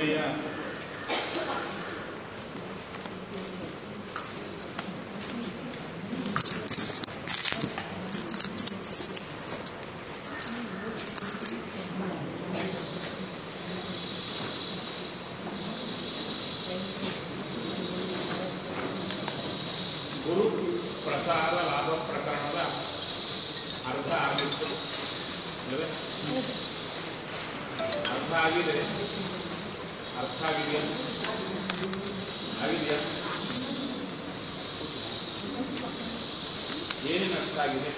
ಬೆಳ್ಳಿಯ ಗುರು ಪ್ರಸಾದ ಲಾಭ ಪ್ರಕರಣದ ಅರ್ಧ ಆಗಿತ್ತು ಅಲ್ಲವೇ? ಅರ್ಥ ಆಗಿದೆ ಅರ್ಥ ಆಗಿದೆಯಾ ಆಗಿದೆಯಾ ಏನೇನು ಅರ್ಥ ಆಗಿದೆ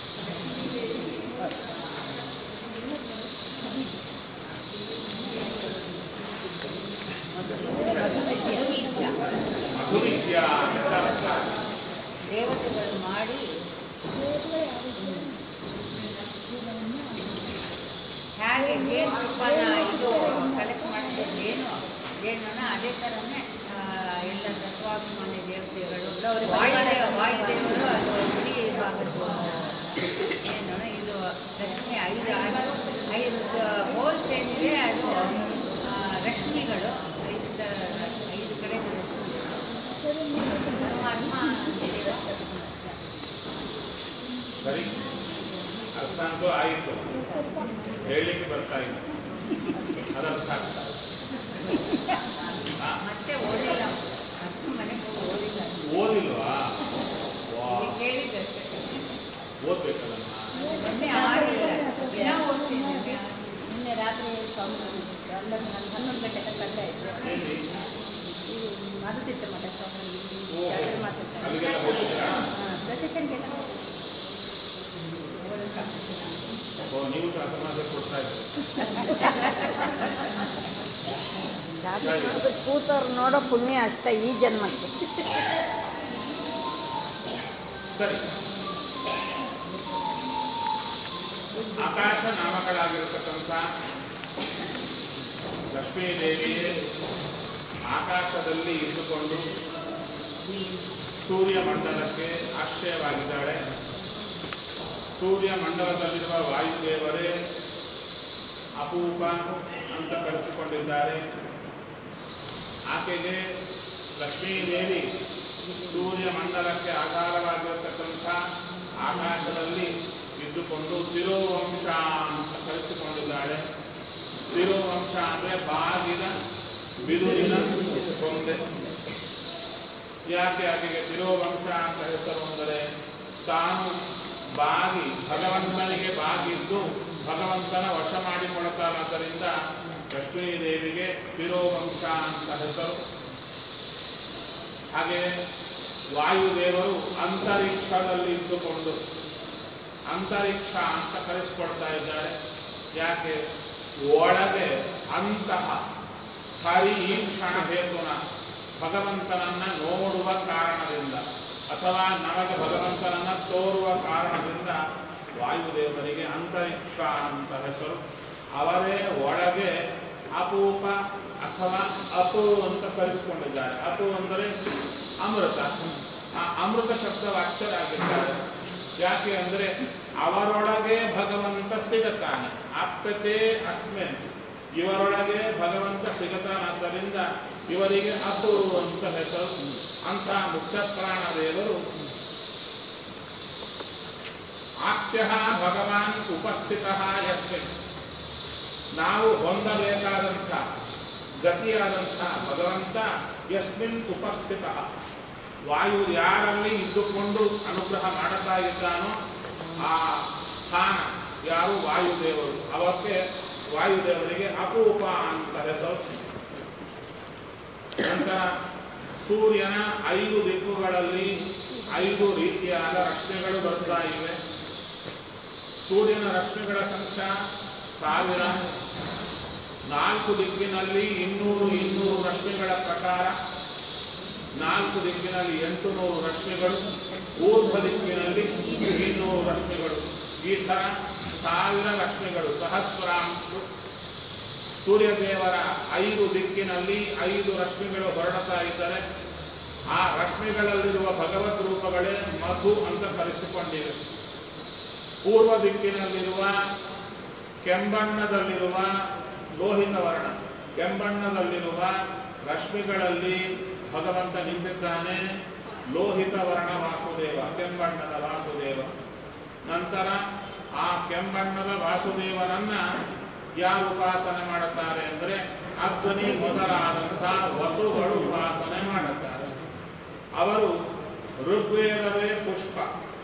ಮಧುನಿತ್ಯ ಅಂತ ಅರ್ಥ ದೇವತೆಗಳು ಮಾಡಿ ಹೇಗೆ ಜೇನು ತುಪ್ಪನ ಇದು ಕಲೆಕ್ಟ್ ಮಾಡಿದ್ರೆ ಜೇನು ಜೇನನ್ನ ಅದೇ ಥರನೇ ಆ, ಎಲ್ಲ ತತ್ವಾಭಿಮಾನಿ ದೇವತೆಗಳು ವಾಯುದೇವ ವಾಯುದೇವರು ಅದು ಬಿಳಿ ಭಾಗದ್ದು ಏನು ಇದು ರಶ್ಮಿ ಐದು ಆರು ಐದು ಹೋಲ್ಸ್ ಏನಿದೆ ಅದು ಆ, ರಶ್ಮಿಗಳು ಐದು ತ- ಐದು ಕಡೆ ರಶ್ಮಿಗಳು ಪರಮಾತ್ಮ ಸರಿ ಅರ್ಥ ಅಂತೂ ಆಯಿತು ಹೇಳಲಿಕ್ಕೆ ಬರ್ತಾ ಇಲ್ಲ ಅದರ್ಥ ಆಗ್ತಾ ಇದೆ. ಹಾ, ಮತ್ತೆ ಓದಿಲ್ಲ ಅಷ್ಟು ಮನೆಗೆ ಹೋಗಿ ಓದಿಲ್ಲ ಓದಿಲ್ವಾ ವಾ ಇಲ್ಲಿ ಕೇಳಿದ್ದಷ್ಟೇ ಓದ್ಬೇಕಲ್ಲ ಮೊನ್ನೆ ಆಗಿಲ್ಲ ದಿನ ಓದ್ತೀನಿ ನಿನ್ನೆ ರಾತ್ರಿ ಸ್ವಾಮಿ ಬಂದಿದ್ರು ಅಲ್ಲದ ನಾನು ಹನ್ನೊಂದು ಗಂಟೆ ತನಕ ಅಲ್ಲೇ ಇದ್ದೆ ಎಲ್ಲಿ ಇದು ಮಧುತಿರ್ಥ ಮಠ ಸ್ವಾಮಿ ಓ, ಚಾತುರ್ಮಾಸ ಅಲ್ಲಿಗೆಲ್ಲ ಹೋಗಿದ್ದೀರಾ ಪ್ರೊಸೆಷನ್ಗೆಲ್ಲ ಓ ನೀವು ಚಾತುರ್ಮಾಸ ಕೊಡ್ತಾ ಇದ್ದೀರಿ ಕೂತವ್ರು ನೋಡೋ ಪುಣ್ಯ ಅಷ್ಟೇ ಈ ಜನ್ಮಕ್ಕೆ ಸರಿ ಆಕಾಶ ನಾಮಗಳಾಗಿರತಕ್ಕಂಥ ಲಕ್ಷ್ಮೀದೇವಿಯೇ ಆಕಾಶದಲ್ಲಿ ಇದ್ದುಕೊಂಡು ಸೂರ್ಯ ಮಂಡಲಕ್ಕೆ ಆಶ್ರಯವಾಗಿದ್ದಾಳೆ ಸೂರ್ಯ ಮಂಡಲದಲ್ಲಿರುವ ವಾಯುದೇವರೇ ಅಪೂಪ ಅಂತ ಕರೆಸಿಕೊಂಡಿದ್ದಾರೆ ಆಕೆಗೆ ಲಕ್ಷ್ಮೀದೇವಿ ಸೂರ್ಯ ಮಂಡಲಕ್ಕೆ ಆಧಾರವಾಗಿರತಕ್ಕಂಥ ಆಕಾಶದಲ್ಲಿ ಇದ್ದುಕೊಂಡು ತಿರುವಂಶ ಅಂತ ಕರೆಸಿಕೊಂಡಿದ್ದಾಳೆ ತಿರುವಂಶ ಅಂದರೆ ಬಾಗಿನ ಬಿದುರಿನ ಕೊಂದೆ ಯಾಕೆ ಆಕೆಗೆ ತಿರುವಂಶ ಅಂತ ಹೆಸರು ಅಂದರೆ ತಾನು ಬಾಗಿ ಭಗವಂತನಿಗೆ ಬಾಗಿದ್ದು ಭಗವಂತನ ವಶ ಮಾಡಿಕೊಳ್ತಾರಾದ್ದರಿಂದ ಲಕ್ಷ್ಮೀದೇವಿಗೆ ತಿರೋವಂಶ ಅಂತ ಹೆಸರು ಹಾಗೆ ವಾಯುದೇವರು ಅಂತರಿಕ್ಷದಲ್ಲಿ ಇದ್ದುಕೊಂಡು ಅಂತರಿಕ್ಷ ಅಂತ ಕರೆಸಿಕೊಳ್ತಾ ಇದ್ದಾರೆ ಯಾಕೆ ಒಳಗೆ ಅಂತಹ ಹರಿ ಈಕ್ಷಣ ಹೇತುನ ಭಗವಂತನನ್ನ ನೋಡುವ ಕಾರಣದಿಂದ ಅಥವಾ ನಮಗೆ ಭಗವಂತನನ್ನ ತೋರುವ ಕಾರಣದಿಂದ ವಾಯುದೇವರಿಗೆ ಅಂತರಿಕ್ಷ ಅಂತ ಹೆಸರು ಅವರೇ ಒಳಗೆ ಅಪೂಪ ಅಥವಾ ಅಪು ಅಂತ ಕರೆಸಿಕೊಂಡಿದ್ದಾರೆ ಅಪು ಅಂದರೆ ಅಮೃತ ಆ ಅಮೃತ ಶಬ್ದ ವಾಚ್ಯರಾಗಿದ್ದಾರೆ ಯಾಕೆ ಅಂದರೆ ಅವರೊಳಗೆ ಭಗವಂತ ಸಿಗುತ್ತಾನೆ ಆಪ್ತತೆ ಅಸ್ಮಿನ್ ಇವರೊಳಗೆ ಭಗವಂತ ಸಿಗುತ್ತಾನಾದ್ದರಿಂದ ಇವರಿಗೆ ಅಪು ಅಂತ ಹೆಸರು ಅಂತ ಮುಖ್ಯ ಪ್ರಾಣ ದೇವರು ಆಪ್ಯ ಭಗವಾನ್ ಉಪಸ್ಥಿತ ಯಸ್ಮಿನ್ ನಾವು ಹೊಂದಬೇಕಾದಂಥ ಗತಿಯಾದಂಥ ಭಗವಂತ ಯಸ್ಮಿನ್ ಉಪಸ್ಥಿತ ವಾಯು ಯಾರಲ್ಲಿ ಇದ್ದುಕೊಂಡು ಅನುಗ್ರಹ ಮಾಡುತ್ತಾ ಇದ್ದಾನೋ ಆ ಸ್ಥಾನ ಯಾರು ವಾಯುದೇವರು ಅವಕ್ಕೆ ವಾಯುದೇವರಿಗೆ ಅಪೂಪ ಅಂತ ಹೆಸರು ನಂತರ ಸೂರ್ಯನ ಐದು ದಿಕ್ಕುಗಳಲ್ಲಿ ಐದು ರೀತಿಯಾದ ರಶ್ಮಿಗಳು ಬರ್ತಾ ಇವೆ ಸೂರ್ಯನ ರಶ್ಮಿಗಳ ಸಂಖ್ಯೆ ಸಾವಿರ ನಾಲ್ಕು ದಿಕ್ಕಿನಲ್ಲಿ ಇನ್ನೂರು ಇನ್ನೂರು ರಶ್ಮಿಗಳ ಪ್ರಕಾರ ನಾಲ್ಕು ದಿಕ್ಕಿನಲ್ಲಿ ಎಂಟು ನೂರು ರಶ್ಮಿಗಳು ಊರ್ಧ್ವ ದಿಕ್ಕಿನಲ್ಲಿ ಇನ್ನೂರು ರಶ್ಮಿಗಳು ಈ ಥರ ಸಾವಿರ ರಶ್ಮಿಗಳು ಸಹಸ್ರಾಂಶು ಸೂರ್ಯದೇವರ ಐದು ದಿಕ್ಕಿನಲ್ಲಿ ಐದು ರಶ್ಮಿಗಳು ಹೊರಡ್ತಾ ಇದ್ದರೆ ಆ ರಶ್ಮಿಗಳಲ್ಲಿರುವ ಭಗವದ್ ರೂಪಗಳೇ ಮಧು ಅಂತ ಕರೆಸಿಕೊಂಡಿವೆ ಪೂರ್ವ ದಿಕ್ಕಿನಲ್ಲಿರುವ ಕೆಂಬಣ್ಣದಲ್ಲಿರುವ ಲೋಹಿತ ವರ್ಣ ಕೆಂಬಣ್ಣದಲ್ಲಿರುವ ರಶ್ಮಿಗಳಲ್ಲಿ ಭಗವಂತ ನಿಂತಿದ್ದಾನೆ ಲೋಹಿತ ವರ್ಣ ವಾಸುದೇವ ಕೆಂಬಣ್ಣದ ವಾಸುದೇವ ನಂತರ ಆ ಕೆಂಬಣ್ಣದ ವಾಸುದೇವನನ್ನ ಯಾರು ಉಪಾಸನೆ ಮಾಡುತ್ತಾರೆ ಅಂದರೆ ಅಗ್ನಿ ಮೊದಲಾದಂಥ ವಸುಗಳು ಉಪಾಸನೆ ಮಾಡುತ್ತಾರೆ ಅವರು ಋಗ್ವೇದವೇ ಪುಷ್ಪ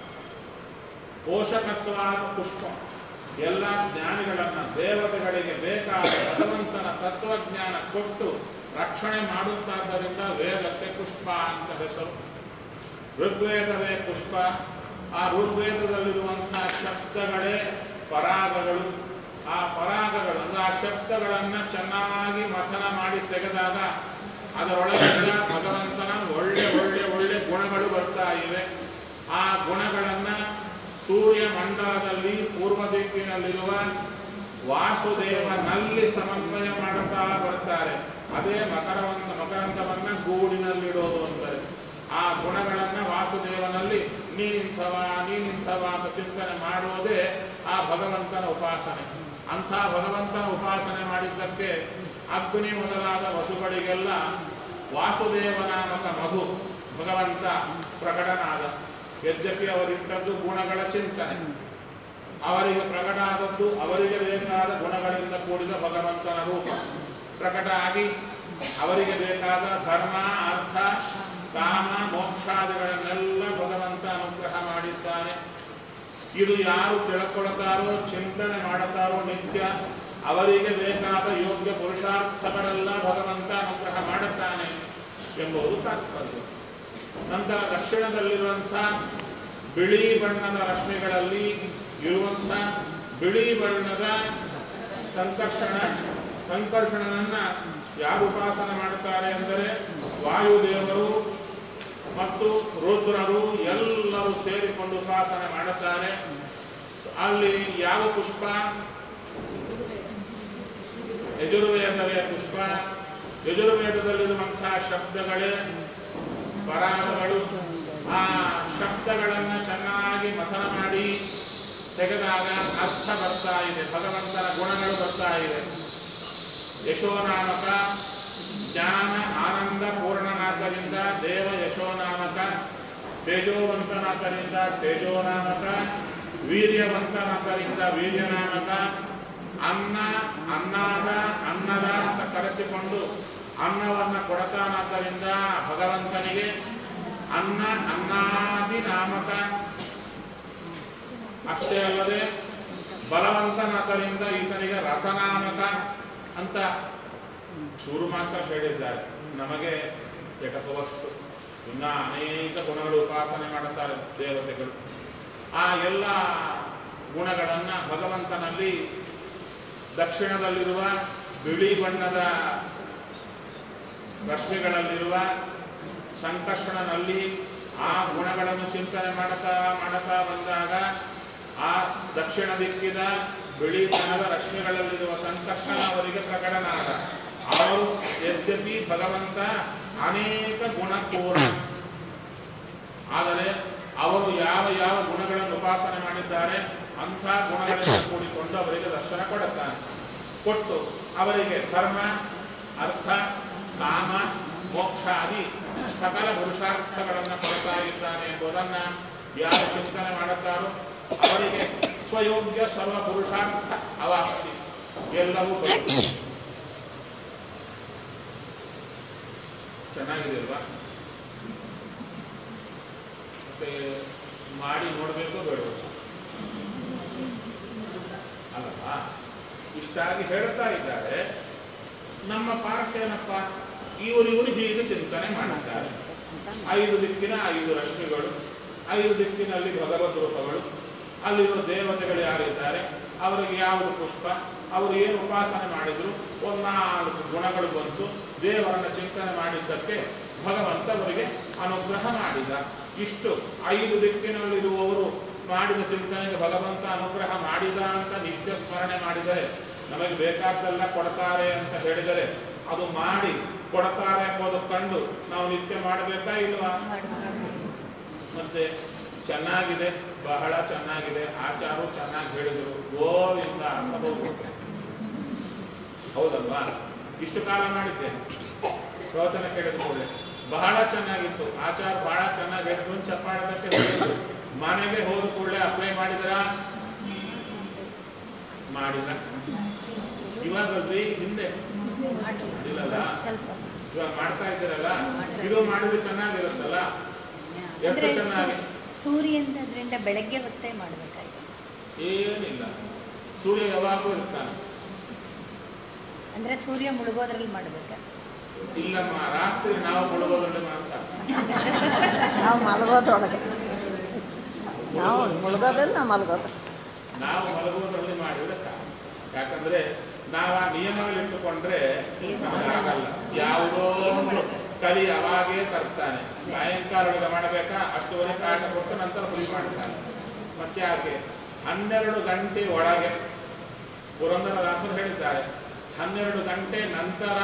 ಪೋಷಕತ್ವಾದ ಪುಷ್ಪ ಎಲ್ಲ ಜ್ಞಾನಿಗಳನ್ನ ದೇವತೆಗಳಿಗೆ ಬೇಕಾದ ಭಗವಂತನ ತತ್ವಜ್ಞಾನ ಕೊಟ್ಟು ರಕ್ಷಣೆ ಮಾಡುತ್ತಾದ್ದರಿಂದ ವೇದಕ್ಕೆ ಪುಷ್ಪ ಅಂತ ಹೆಸರು ಋಗ್ವೇದವೇ ಪುಷ್ಪ ಆ ಋಗ್ವೇದದಲ್ಲಿರುವಂತಹ ಶಬ್ದಗಳೇ ಪರಾಗಗಳು ಆ ಪರಾಗಗಳು ಅಂದ್ರೆ ಆ ಶಬ್ದಗಳನ್ನು ಚೆನ್ನಾಗಿ ಮಥನ ಮಾಡಿ ತೆಗೆದಾಗ ಅದರೊಳಗಿಂದ ಭಗವಂತನ ಒಳ್ಳೆ ಒಳ್ಳೆ ಒಳ್ಳೆ ಗುಣಗಳು ಬರ್ತಾ ಇವೆ ಆ ಗುಣಗಳನ್ನ ಸೂರ್ಯ ಮಂಡಲದಲ್ಲಿ ಪೂರ್ವ ದಿಕ್ಕಿನಲ್ಲಿರುವ ವಾಸುದೇವನಲ್ಲಿ ಸಮನ್ವಯ ಮಾಡುತ್ತಾ ಬರ್ತಾರೆ ಅದೇ ಮಕರವಂತ ಮಕರಂದವನ್ನ ಗೂಡಿನಲ್ಲಿಡೋದು ಅಂತಾರೆ ಆ ಗುಣಗಳನ್ನ ವಾಸುದೇವನಲ್ಲಿ ನೀನಿಂಥವ ನೀನಿಂಥವ ಅಂತ ಚಿಂತನೆ ಮಾಡುವುದೇ ಆ ಭಗವಂತನ ಉಪಾಸನೆ ಅಂಥ ಭಗವಂತನ ಉಪಾಸನೆ ಮಾಡಿದ್ದಕ್ಕೆ ಅಗ್ನಿ ಮೊದಲಾದ ವಸುಗಳಿಗೆಲ್ಲ ವಾಸುದೇವ ನಾಮಕ ಮಧು ಭಗವಂತ ಪ್ರಕಟನಾದ ಯದ್ಯಪಿ ಅವರಿಟ್ಟದ್ದು ಗುಣಗಳ ಚಿಂತನೆ ಅವರಿಗೆ ಪ್ರಕಟ ಆದದ್ದು ಅವರಿಗೆ ಬೇಕಾದ ಗುಣಗಳಿಂದ ಕೂಡಿದ ಭಗವಂತನ ರೂಪ ಪ್ರಕಟ ಆಗಿ ಅವರಿಗೆ ಬೇಕಾದ ಧರ್ಮ ಅರ್ಥ ಕಾಮ ಮೋಕ್ಷಾದಿಗಳನ್ನೆಲ್ಲ ಭಗವಂತ ಅನುಗ್ರಹ ಮಾಡಿದ್ದಾನೆ ಇದು ಯಾರು ತಿಳ್ಕೊಳ್ತಾರೋ ಚಿಂತನೆ ಮಾಡುತ್ತಾರೋ ನಿತ್ಯ ಅವರಿಗೆ ಬೇಕಾದ ಯೋಗ್ಯ ಪುರುಷಾರ್ಥಗಳೆಲ್ಲ ಭಗವಂತ ಅನುಗ್ರಹ ಮಾಡುತ್ತಾನೆ ಎಂಬುದು ತಾತ್ಪರ್ಯ ನಂತರ ದಕ್ಷಿಣದಲ್ಲಿರುವಂಥ ಬಿಳಿ ಬಣ್ಣದ ರಶ್ಮಿಗಳಲ್ಲಿ ಇರುವಂಥ ಬಿಳಿ ಬಣ್ಣದ ಸಂಕರ್ಷಣ ಸಂಕರ್ಷಣನನ್ನ ಯಾರು ಉಪಾಸನೆ ಮಾಡುತ್ತಾರೆ ಎಂದರೆ ವಾಯುದೇವರು ಮತ್ತು ರುದ್ರರು ಎಲ್ಲರೂ ಸೇರಿಕೊಂಡು ಉಪಾಸನೆ ಮಾಡುತ್ತಾರೆ ಅಲ್ಲಿ ಯಾವ ಪುಷ್ಪ ಯಜುರ್ವೇದವೇ ಪುಷ್ಪ ಯಜುರ್ವೇದದಲ್ಲಿರುವಂತಹ ಶಬ್ದಗಳೇ ಪರಾಗಗಳು ಆ ಶಬ್ದಗಳನ್ನು ಚೆನ್ನಾಗಿ ಮಥನ ಮಾಡಿ ತೆಗೆದಾಗ ಅರ್ಥ ಬರ್ತಾ ಇದೆ ಭಗವಂತನ ಗುಣಗಳು ಬರ್ತಾ ಇದೆ ಯಶೋನಾಮಕ ಜ್ಞಾನ ಆನಂದ ಪೂರ್ಣನಾದ್ದರಿಂದ ದೇವ ಯಶೋನಾಮಕ ತೇಜೋವಂತನಾದ್ದರಿಂದ ತೇಜೋನಾಮಕ ವೀರ್ಯವಂತನಾದ್ದರಿಂದ ವೀರ್ಯನಾಮಕ ಅನ್ನ ಅನ್ನಾದ ಅನ್ನದ ಅಂತ ಕರೆಸಿಕೊಂಡು ಅನ್ನವನ್ನು ಕೊಡತಾನಾದ್ದರಿಂದ ಭಗವಂತನಿಗೆ ಅನ್ನ ಅನ್ನಾದಿ ನಾಮಕ ಅಷ್ಟೇ ಅಲ್ಲದೆ ಬಲವಂತನಾದ್ದರಿಂದ ಈತನಿಗೆ ರಸನಾಮಕ ಅಂತ ಚೂರು ಮಾತ್ರ ಹೇಳಿದ್ದಾರೆ ನಮಗೆ ಎಟಕುವಷ್ಟು ಇನ್ನ ಅನೇಕ ಗುಣಗಳು ಉಪಾಸನೆ ಮಾಡುತ್ತಾರೆ ದೇವತೆಗಳು ಆ ಎಲ್ಲ ಗುಣಗಳನ್ನ ಭಗವಂತನಲ್ಲಿ ದಕ್ಷಿಣದಲ್ಲಿರುವ ಬಿಳಿ ಬಣ್ಣದ ರಶ್ಮಿಗಳಲ್ಲಿರುವ ಸಂಕರ್ಷಣನಲ್ಲಿ ಆ ಗುಣಗಳನ್ನು ಚಿಂತನೆ ಮಾಡುತ್ತಾ ಮಾಡುತ್ತಾ ಬಂದಾಗ ಆ ದಕ್ಷಿಣ ದಿಕ್ಕಿನ ಬಿಳಿ ಬಣ್ಣದ ರಶ್ಮಿಗಳಲ್ಲಿರುವ ಸಂಕರ್ಷಣ ಅವರಿಗೆ ಪ್ರಕಟನಾದ ಅವರು ಯದ್ಯಪಿ ಭಗವಂತ ಅನೇಕ ಗುಣಪೂರ್ಣ ಆದರೆ ಅವರು ಯಾವ ಯಾವ ಗುಣಗಳನ್ನು ಉಪಾಸನೆ ಮಾಡಿದ್ದಾರೆ ಅಂಥ ಗುಣಗಳಿಂದ ಕೂಡಿಕೊಂಡು ಅವರಿಗೆ ದರ್ಶನ ಕೊಡುತ್ತಾನೆ ಕೊಟ್ಟು ಅವರಿಗೆ ಧರ್ಮ ಅರ್ಥ ಕಾಮ ಮೋಕ್ಷಾದಿ ಸಕಲ ಪುರುಷಾರ್ಥಗಳನ್ನು ಕೊಡ್ತಾ ಇದ್ದಾನೆ ಎಂಬುದನ್ನು ಯಾರು ಚಿಂತನೆ ಮಾಡುತ್ತಾರೋ ಅವರಿಗೆ ಸ್ವಯೋಗ್ಯ ಸರ್ವ ಪುರುಷಾರ್ಥ ಅವಾಪ್ತಿ ಎಲ್ಲವೂ ಬರುತ್ತದೆ ಚೆನ್ನಾಗಿದೆ ಅಲ್ವಾ ಮತ್ತೆ ಮಾಡಿ ನೋಡಬೇಕು ಬೇಡ ಅಲ್ಲವಾ ಇಷ್ಟಾಗಿ ಹೇಳ್ತಾ ಇದ್ದಾರೆ ನಮ್ಮ ಪಾಠ ಏನಪ್ಪ ಇವರು ಇವರು ಹೀಗೆ ಚಿಂತನೆ ಮಾಡುತ್ತಾರೆ ಐದು ದಿಕ್ಕಿನ ಐದು ರಶ್ಮಿಗಳು ಐದು ದಿಕ್ಕಿನಲ್ಲಿ ಭಗವದ್ ರೂಪಗಳು ಅಲ್ಲಿರುವ ದೇವತೆಗಳು ಯಾರಿದ್ದಾರೆ ಅವರಿಗೆ ಯಾವುದು ಪುಷ್ಪ ಅವರು ಏನು ಉಪಾಸನೆ ಮಾಡಿದ್ರು ಒಂದು ನಾಲ್ಕು ಗುಣಗಳು ಬಂತು ದೇವರನ್ನ ಚಿಂತನೆ ಮಾಡಿದ್ದಕ್ಕೆ ಭಗವಂತ ಅವರಿಗೆ ಅನುಗ್ರಹ ಮಾಡಿದ ಇಷ್ಟು ಐದು ದಿಕ್ಕಿನಲ್ಲಿರುವವರು ಮಾಡಿದ ಚಿಂತನೆಗೆ ಭಗವಂತ ಅನುಗ್ರಹ ಮಾಡಿದ ಅಂತ ನಿತ್ಯ ಸ್ಮರಣೆ ಮಾಡಿದರೆ ನಮಗೆ ಬೇಕಾದ್ದೆಲ್ಲ ಕೊಡ್ತಾರೆ ಅಂತ ಹೇಳಿದರೆ ಅದು ಮಾಡಿ ಕೊಡ್ತಾರೆ ಎಂಬುದು ಕಂಡು ನಾವು ನಿತ್ಯ ಮಾಡಬೇಕಾ ಇಲ್ವಾ ಮತ್ತೆ ಚೆನ್ನಾಗಿದೆ ಬಹಳ ಚೆನ್ನಾಗಿದೆ ಆಚಾರು ಚೆನ್ನಾಗಿ ಹೇಳಿದರು ಗೋವಿಂದ ಅಂತ ಹೋಗ್ಬೇಕು ಹೌದಲ್ವಾ ಇಷ್ಟು ಕಾಲ ಮಾಡಿದ್ದೇನೆ ಪ್ರವಚನ ಕೇಳಿದ ಕೂಡಲೇ ಬಹಳ ಚೆನ್ನಾಗಿತ್ತು ಆಚಾರ ಬಹಳ ಚೆನ್ನಾಗಿ ಹೇಳಿದ್ರು ಚಪ್ಪಾಳೆ ತಟ್ಟೆ ಹೇಳಿದ್ರು ಮನೆಗೆ ಹೋದ ಕೂಡಲೇ ಅಪ್ಲೈ ಮಾಡಿದ್ರ ಮಾಡಿಲ್ಲ ಇವಾಗ ಅಲ್ರಿ ಹಿಂದೆ ಮಾಡಿಲ್ಲಲ್ಲ ಸ್ವಲ್ಪ ಇವಾಗ ಮಾಡ್ತಾ ಇದ್ದೀರಲ್ಲ ಇದು ಮಾಡಿದ್ರೆ ಚೆನ್ನಾಗಿರುತ್ತಲ್ಲ ಎಷ್ಟು ಅಂದ್ರೆ ಚೆನ್ನಾಗಿ ಸೂರ್ಯನದ್ರಿಂದ ಬೆಳಗ್ಗೆ ಹೊತ್ತೇ ಮಾಡಬೇಕಾಯ್ತು ಏನಿಲ್ಲ ಸೂರ್ಯ ಯಾವಾಗೂ ಇರ್ತಾನೆ ಅಂದ್ರೆ ಸೂರ್ಯ ಮುಳುಗೋದ್ರಲ್ಲಿ ಮಾಡಬೇಕು ಇಲ್ಲಮ್ಮ ರಾತ್ರಿ ನಾವು ಮುಳುಗೋದ್ರಲ್ಲಿ ಮಾತ್ರ ನಾವು ಮಲಗೋದ್ರೊಳಗೆ ನಾವು ಮುಳುಗೋದ್ರಲ್ಲಿ ನಾವು ಮಲಗೋದು ನಾವು ಮಲಗುವುದರಲ್ಲಿ ಮಾಡಿದ್ರೆ ಸಾಕು ಯಾಕಂದ್ರೆ ನಾವು ಆ ನಿಯಮಗಳಿಟ್ಟುಕೊಂಡ್ರೆ ನಮಗೆ ಆಗಲ್ಲ ಯಾವುದೋ ಒಂದು ಕಲಿ ಅವಾಗೇ ತರ್ತಾನೆ ಸಾಯಂಕಾಲ ಒಳಗೆ ಮಾಡಬೇಕಾ ಅಷ್ಟುವರೆಗೆ ಕಾಟ ಕೊಟ್ಟು ನಂತರ ಫ್ರೀ ಮಾಡ್ತಾನೆ ಮತ್ತೆ ಯಾಕೆ ಹನ್ನೆರಡು ಗಂಟೆ ಒಳಗೆ ಪುರಂದರದಾಸರು ಹೇಳಿದ್ದಾರೆ ಹನ್ನೆರಡು ಗಂಟೆ ನಂತರ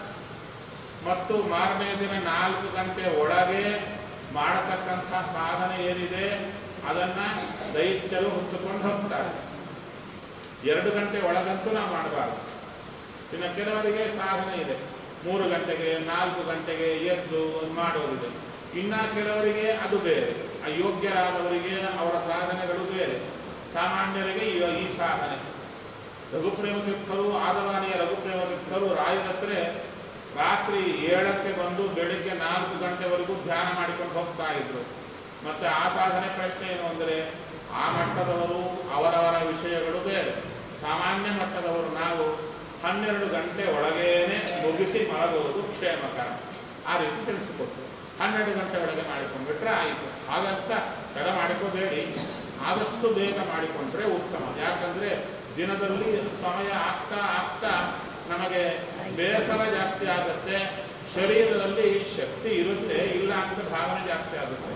ಮತ್ತು ಮಾರನೇ ದಿನ ನಾಲ್ಕು ಗಂಟೆ ಒಳಗೆ ಮಾಡತಕ್ಕಂಥ ಸಾಧನೆ ಏನಿದೆ ಅದನ್ನ ದೈತ್ಯರು ಹೊತ್ತುಕೊಂಡು ಹೋಗ್ತಾರೆ ಎರಡು ಗಂಟೆ ಒಳಗಂತೂ ನಾವು ಮಾಡಬಾರ್ದು ಇನ್ನು ಕೆಲವರಿಗೆ ಸಾಧನೆ ಇದೆ ಮೂರು ಗಂಟೆಗೆ ನಾಲ್ಕು ಗಂಟೆಗೆ ಎದ್ದು ಮಾಡೋದಿದೆ ಇನ್ನ ಕೆಲವರಿಗೆ ಅದು ಬೇರೆ ಅಯೋಗ್ಯರಾದವರಿಗೆ ಅವರ ಸಾಧನೆಗಳು ಬೇರೆ ಸಾಮಾನ್ಯರಿಗೆ ಈ ಈ ಸಾಧನೆ ರಘುಪ್ರೇಮ ತೀರ್ಥರು ಆದವಾನಿಯ ರಘುಪ್ರೇಮ ತೀರ್ಥರು ರಾಯರತ್ರ ರಾತ್ರಿ ಏಳಕ್ಕೆ ಬಂದು ಬೆಳಿಗ್ಗೆ ನಾಲ್ಕು ಗಂಟೆವರೆಗೂ ಧ್ಯಾನ ಮಾಡಿಕೊಂಡು ಹೋಗ್ತಾ ಇದ್ರು ಮತ್ತೆ ಆ ಸಾಧನೆ ಪ್ರಶ್ನೆ ಏನು ಅಂದರೆ ಆ ಮಟ್ಟದವರು ಅವರವರ ವಿಷಯಗಳು ಬೇರೆ ಸಾಮಾನ್ಯ ಮಟ್ಟದವರು ನಾವು ಹನ್ನೆರಡು ಗಂಟೆ ಒಳಗೇನೆ ಮುಗಿಸಿ ಮಲಗುವುದು ಕ್ಷೇಮಕರ ಆ ರೀತಿ ತಿಳಿಸಿಕೊಟ್ರು ಹನ್ನೆರಡು ಗಂಟೆ ಒಳಗೆ ಮಾಡಿಕೊಂಡ್ಬಿಟ್ರೆ ಆಯಿತು ಹಾಗಂತ ತಡ ಮಾಡಿಕೋಬೇಡಿ ಆದಷ್ಟು ಬೇಗ ಮಾಡಿಕೊಂಡ್ರೆ ಉತ್ತಮ ಯಾಕಂದ್ರೆ ದಿನದಲ್ಲಿ ಸಮಯ ಆಗ್ತಾ ಆಗ್ತಾ ನಮಗೆ ಬೇಸರ ಜಾಸ್ತಿ ಆಗುತ್ತೆ ಶರೀರದಲ್ಲಿ ಶಕ್ತಿ ಇರುತ್ತೆ ಇಲ್ಲ ಅಂತ ಭಾವನೆ ಜಾಸ್ತಿ ಆಗುತ್ತೆ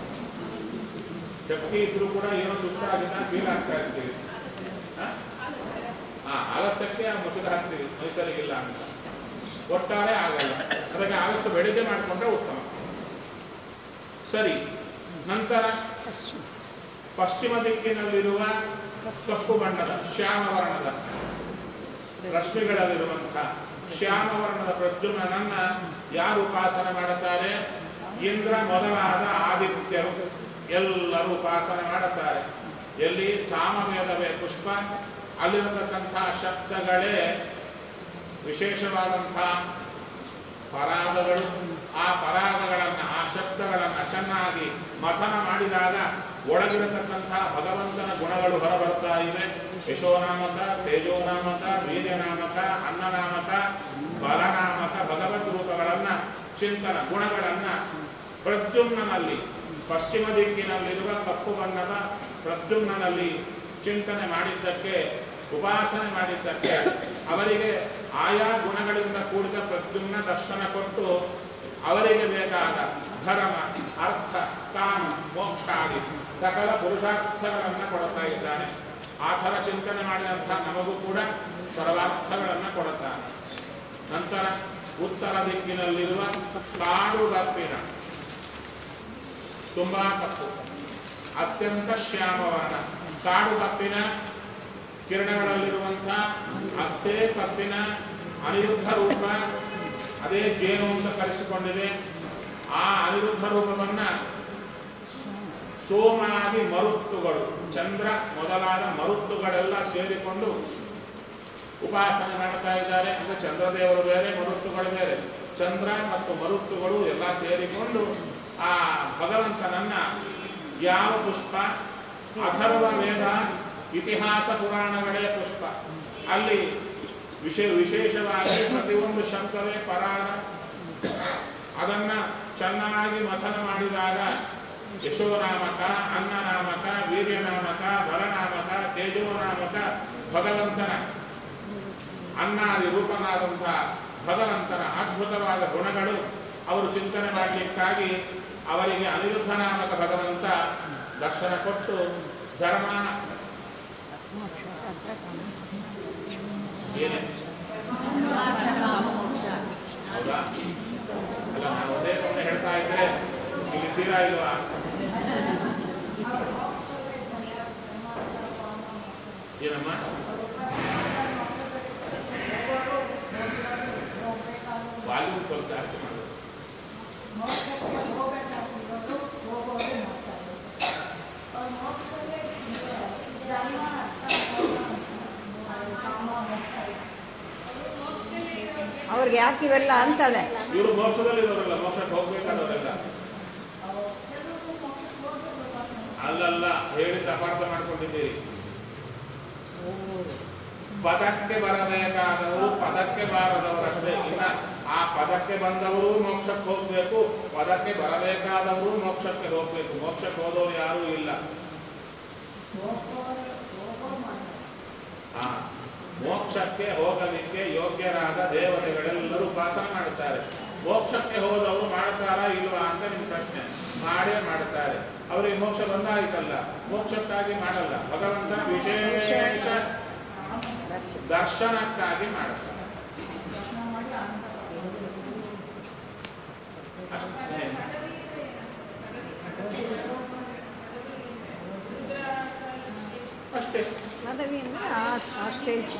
ಶಕ್ತಿ ಇದ್ರೂ ಕೂಡ ಏನೋ ಸುಸ್ತಾಗಿದ್ದ ಫೀಲ್ ಆಗ್ತಾ ಇರ್ತೀವಿ ಹ? ಹಾ ಆಲಸ್ಯಕ್ಕೆ ಆ ಮುಸುಗ ಹಾಕ್ತೀವಿ ಮೈಸೂರಿಗಿಲ್ಲ ಅಂತ ಒಟ್ಟಾರೆ ಆಗಲ್ಲ ಅದಕ್ಕೆ ಆದಷ್ಟು ಬೆಳಿಗ್ಗೆ ಮಾಡಿಕೊಂಡ್ರೆ ಉತ್ತಮ ಸರಿ ನಂತರ ಪಶ್ಚಿಮ ದಿಕ್ಕಿನಲ್ಲಿರುವ ಕಪ್ಪು ಬಣ್ಣದ ಶ್ಯಾಮ ವರ್ಣದ ರಶ್ಮಿಗಳಲ್ಲಿರುವಂತಹ ಶ್ಯಾಮ ವರ್ಣದ ಪ್ರದ್ಯುಮ್ನನ್ನ ಯಾರು ಉಪಾಸನೆ ಮಾಡುತ್ತಾರೆ ಇಂದ್ರ ಮೊದಲಾದ ಆದಿತ್ಯರು ಎಲ್ಲರೂ ಉಪಾಸನೆ ಮಾಡುತ್ತಾರೆ ಎಲ್ಲಿ ಸಾಮವೇದವೇ ಪುಷ್ಪ ಅಲ್ಲಿರತಕ್ಕಂತಹ ಶಬ್ದಗಳೇ ವಿಶೇಷವಾದಂತಹ ಪರಾಗಗಳು ಆ ಪರಾಗಗಳನ್ನು ಆ ಶಬ್ದಗಳನ್ನು ಚೆನ್ನಾಗಿ ಮಥನ ಮಾಡಿದಾಗ ಒಳಗಿರತಕ್ಕಂತಹ ಭಗವಂತನ ಗುಣಗಳು ಹೊರಬರುತ್ತಾ ಇವೆ ಯಶೋನಾಮಕ ತೇಜೋನಾಮಕ ವೀರ್ಯನಾಮಕ ಅನ್ನನಾಮಕ ಬಲನಾಮಕ ಭಗವದ್ ರೂಪಗಳನ್ನ ಚಿಂತನ ಗುಣಗಳನ್ನ ಪ್ರದ್ಯುಮ್ನಲ್ಲಿ ಪಶ್ಚಿಮ ದಿಕ್ಕಿನಲ್ಲಿರುವ ಕಪ್ಪು ಬಣ್ಣದ ಪ್ರದ್ಯುಮ್ನಲ್ಲಿ ಚಿಂತನೆ ಮಾಡಿದ್ದಕ್ಕೆ ಉಪಾಸನೆ ಮಾಡಿದ್ದಕ್ಕೆ ಅವರಿಗೆ ಆಯಾ ಗುಣಗಳಿಂದ ಕೂಡಿದ ಪ್ರದ್ಯುಮ್ನ ದರ್ಶನ ಕೊಟ್ಟು ಅವರಿಗೆ ಬೇಕಾದ ಧರ್ಮ ಅರ್ಥ ಕಾಮ ಮೋಕ್ಷಾದಿ ಸಕಲ ಪುರುಷಾರ್ಥಗಳನ್ನು ಕೊಡುತ್ತಾ ಇದ್ದಾನೆ ಆ ಥರ ಚಿಂತನೆ ಮಾಡಿದಂಥ ನಮಗೂ ಕೂಡ ಸರ್ವಾರ್ಥಗಳನ್ನು ಕೊಡುತ್ತಾನೆ ನಂತರ ಉತ್ತರ ದಿಕ್ಕಿನಲ್ಲಿರುವ ಕಾಡುಗಪ್ಪಿನ ತುಂಬಾ ಕಪ್ಪು ಅತ್ಯಂತ ಶ್ಯಾಮವರ್ಣ ಕಾಡುಗಪ್ಪಿನ ಕಿರಣಗಳಲ್ಲಿರುವಂಥ ಅಷ್ಟೇ ಕಪ್ಪಿನ ಅನಿರುದ್ಧ ರೂಪ ಅದೇ ಜೇನು ಅಂತ ಕರೆಸಿಕೊಂಡಿದೆ ಆ ಅನಿರುದ್ಧ ರೂಪವನ್ನ ಸೋಮಾದಿ ಮರುತ್ತುಗಳು ಚಂದ್ರ ಮೊದಲಾದ ಮರುತ್ತುಗಳೆಲ್ಲ ಸೇರಿಕೊಂಡು ಉಪಾಸನೆ ಮಾಡ್ತಾ ಇದ್ದಾರೆ ಅಂದ್ರೆ ಚಂದ್ರದೇವರು ಬೇರೆ ಮರುತ್ತುಗಳು ಬೇರೆ ಚಂದ್ರ ಮತ್ತು ಮರುತ್ತುಗಳು ಎಲ್ಲ ಸೇರಿಕೊಂಡು ಆ ಭಗವಂತನನ್ನ ಯಾವ ಪುಷ್ಪ ಅಥರ್ವ ವೇದ ಇತಿಹಾಸ ಪುರಾಣಗಳೇ ಪುಷ್ಪ ಅಲ್ಲಿ ವಿಶೇ ವಿಶೇಷವಾಗಿ ಪ್ರತಿಯೊಂದು ಶಬ್ದವೇ ಪರಾಗ ಅದನ್ನ ಚೆನ್ನಾಗಿ ಮಥನ ಮಾಡಿದಾಗ ಯಶೋನಾಮಕ ಅನ್ನನಾಮಕ ವೀರ್ಯನಾಮಕ ಬಲನಾಮಕ ತೇಜೋನಾಮಕ ಭಗವಂತನ ಅನ್ನಾದಿ ರೂಪನಾದಂತಹ ಭಗವಂತನ ಅದ್ಭುತವಾದ ಗುಣಗಳು ಅವರು ಚಿಂತನೆ ಮಾಡಲಿಕ್ಕಾಗಿ ಅವರಿಗೆ ಅನಿರುದ್ಧ ನಾಮಕ ಭಗವಂತ ದರ್ಶನ ಕೊಟ್ಟು ಧರ್ಮ ಏನೇ ಹೌದಾ ಅಲ್ಲ ನಾನು ಒಂದೇ ಸಮಯ ಹೇಳ್ತಾ ಇದ್ರೆ ಇಲ್ಲಿ ತೀರಾ ಇಲ್ವಾ ಏನಮ್ಮ ವಾಲ್ಯೂಮ್ ಸ್ವಲ್ಪ ಜಾಸ್ತಿ ಮಾಡಬೇಕು ಮೋಕ್ಷಕ್ಕೆ ಹೋಗಬೇಕಾಗಿರೋರು ಹೋಗೋರು ಮಾಡ್ತಾರೆ ಅವ್ರು ಮೋಕ್ಷಕ್ಕೆ ಜನ್ಮ ಕಾಮ ಮೋಕ್ಷ ಅವ್ರಿಗೆ ಯಾಕೆ ಇವೆಲ್ಲ ಅಂತಾಳೆ ಇವರು ಮೋಕ್ಷದಲ್ಲಿ ಇರೋರಲ್ಲ ಮೋಕ್ಷಕ್ಕೆ ಹೋಗ್ಬೇಕಾದವರೆಲ್ಲ ಅಲ್ಲಲ್ಲ ಹೇಳಿದ ಅಪಾರ್ಥ ಮಾಡ್ಕೊಂಡಿದ್ದೀರಿ ಪದಕ್ಕೆ ಬರಬೇಕಾದವರು ಪದಕ್ಕೆ ಬಾರದವರಷ್ಟೇ ಇನ್ನ ಆ ಪದಕ್ಕೆ ಬಂದವರು ಮೋಕ್ಷಕ್ಕೆ ಹೋಗ್ಬೇಕು ಪದಕ್ಕೆ ಬರಬೇಕಾದವರು ಮೋಕ್ಷಕ್ಕೆ ಹೋಗ್ಬೇಕು ಮೋಕ್ಷಕ್ಕೆ ಹೋದವರು ಯಾರೂ ಇಲ್ಲ ಆ ಮೋಕ್ಷಕ್ಕೆ ಹೋಗಲಿಕ್ಕೆ ಯೋಗ್ಯರಾದ ದೇವತೆಗಳೆಲ್ಲರೂ ಉಪಾಸನೆ ಮಾಡುತ್ತಾರೆ ಮೋಕ್ಷಕ್ಕೆ ಹೋದವರು ಮಾಡ್ತಾರಾ ಇಲ್ವಾ ಅಂತ ನಿಮ್ಮ ಪ್ರಶ್ನೆ ಮಾಡೇ ಮಾಡುತ್ತಾರೆ ಅವರಿಗೆ ಮೋಕ್ಷ ಬಂದಾಯ್ತಲ್ಲ ಮೋಕ್ಷಕ್ಕಾಗಿ ಮಾಡಲ್ಲ ಭಗವಂತನ ವಿಶೇಷ ದರ್ಶನ ದರ್ಶನಕ್ಕಾಗಿ ಮಾಡುತ್ತಾರೆ ಅಷ್ಟೇ ಅಷ್ಟೇ ಪದವಿ ಅಂದರೆ ಆ ಆ ಸ್ಟೇಜ್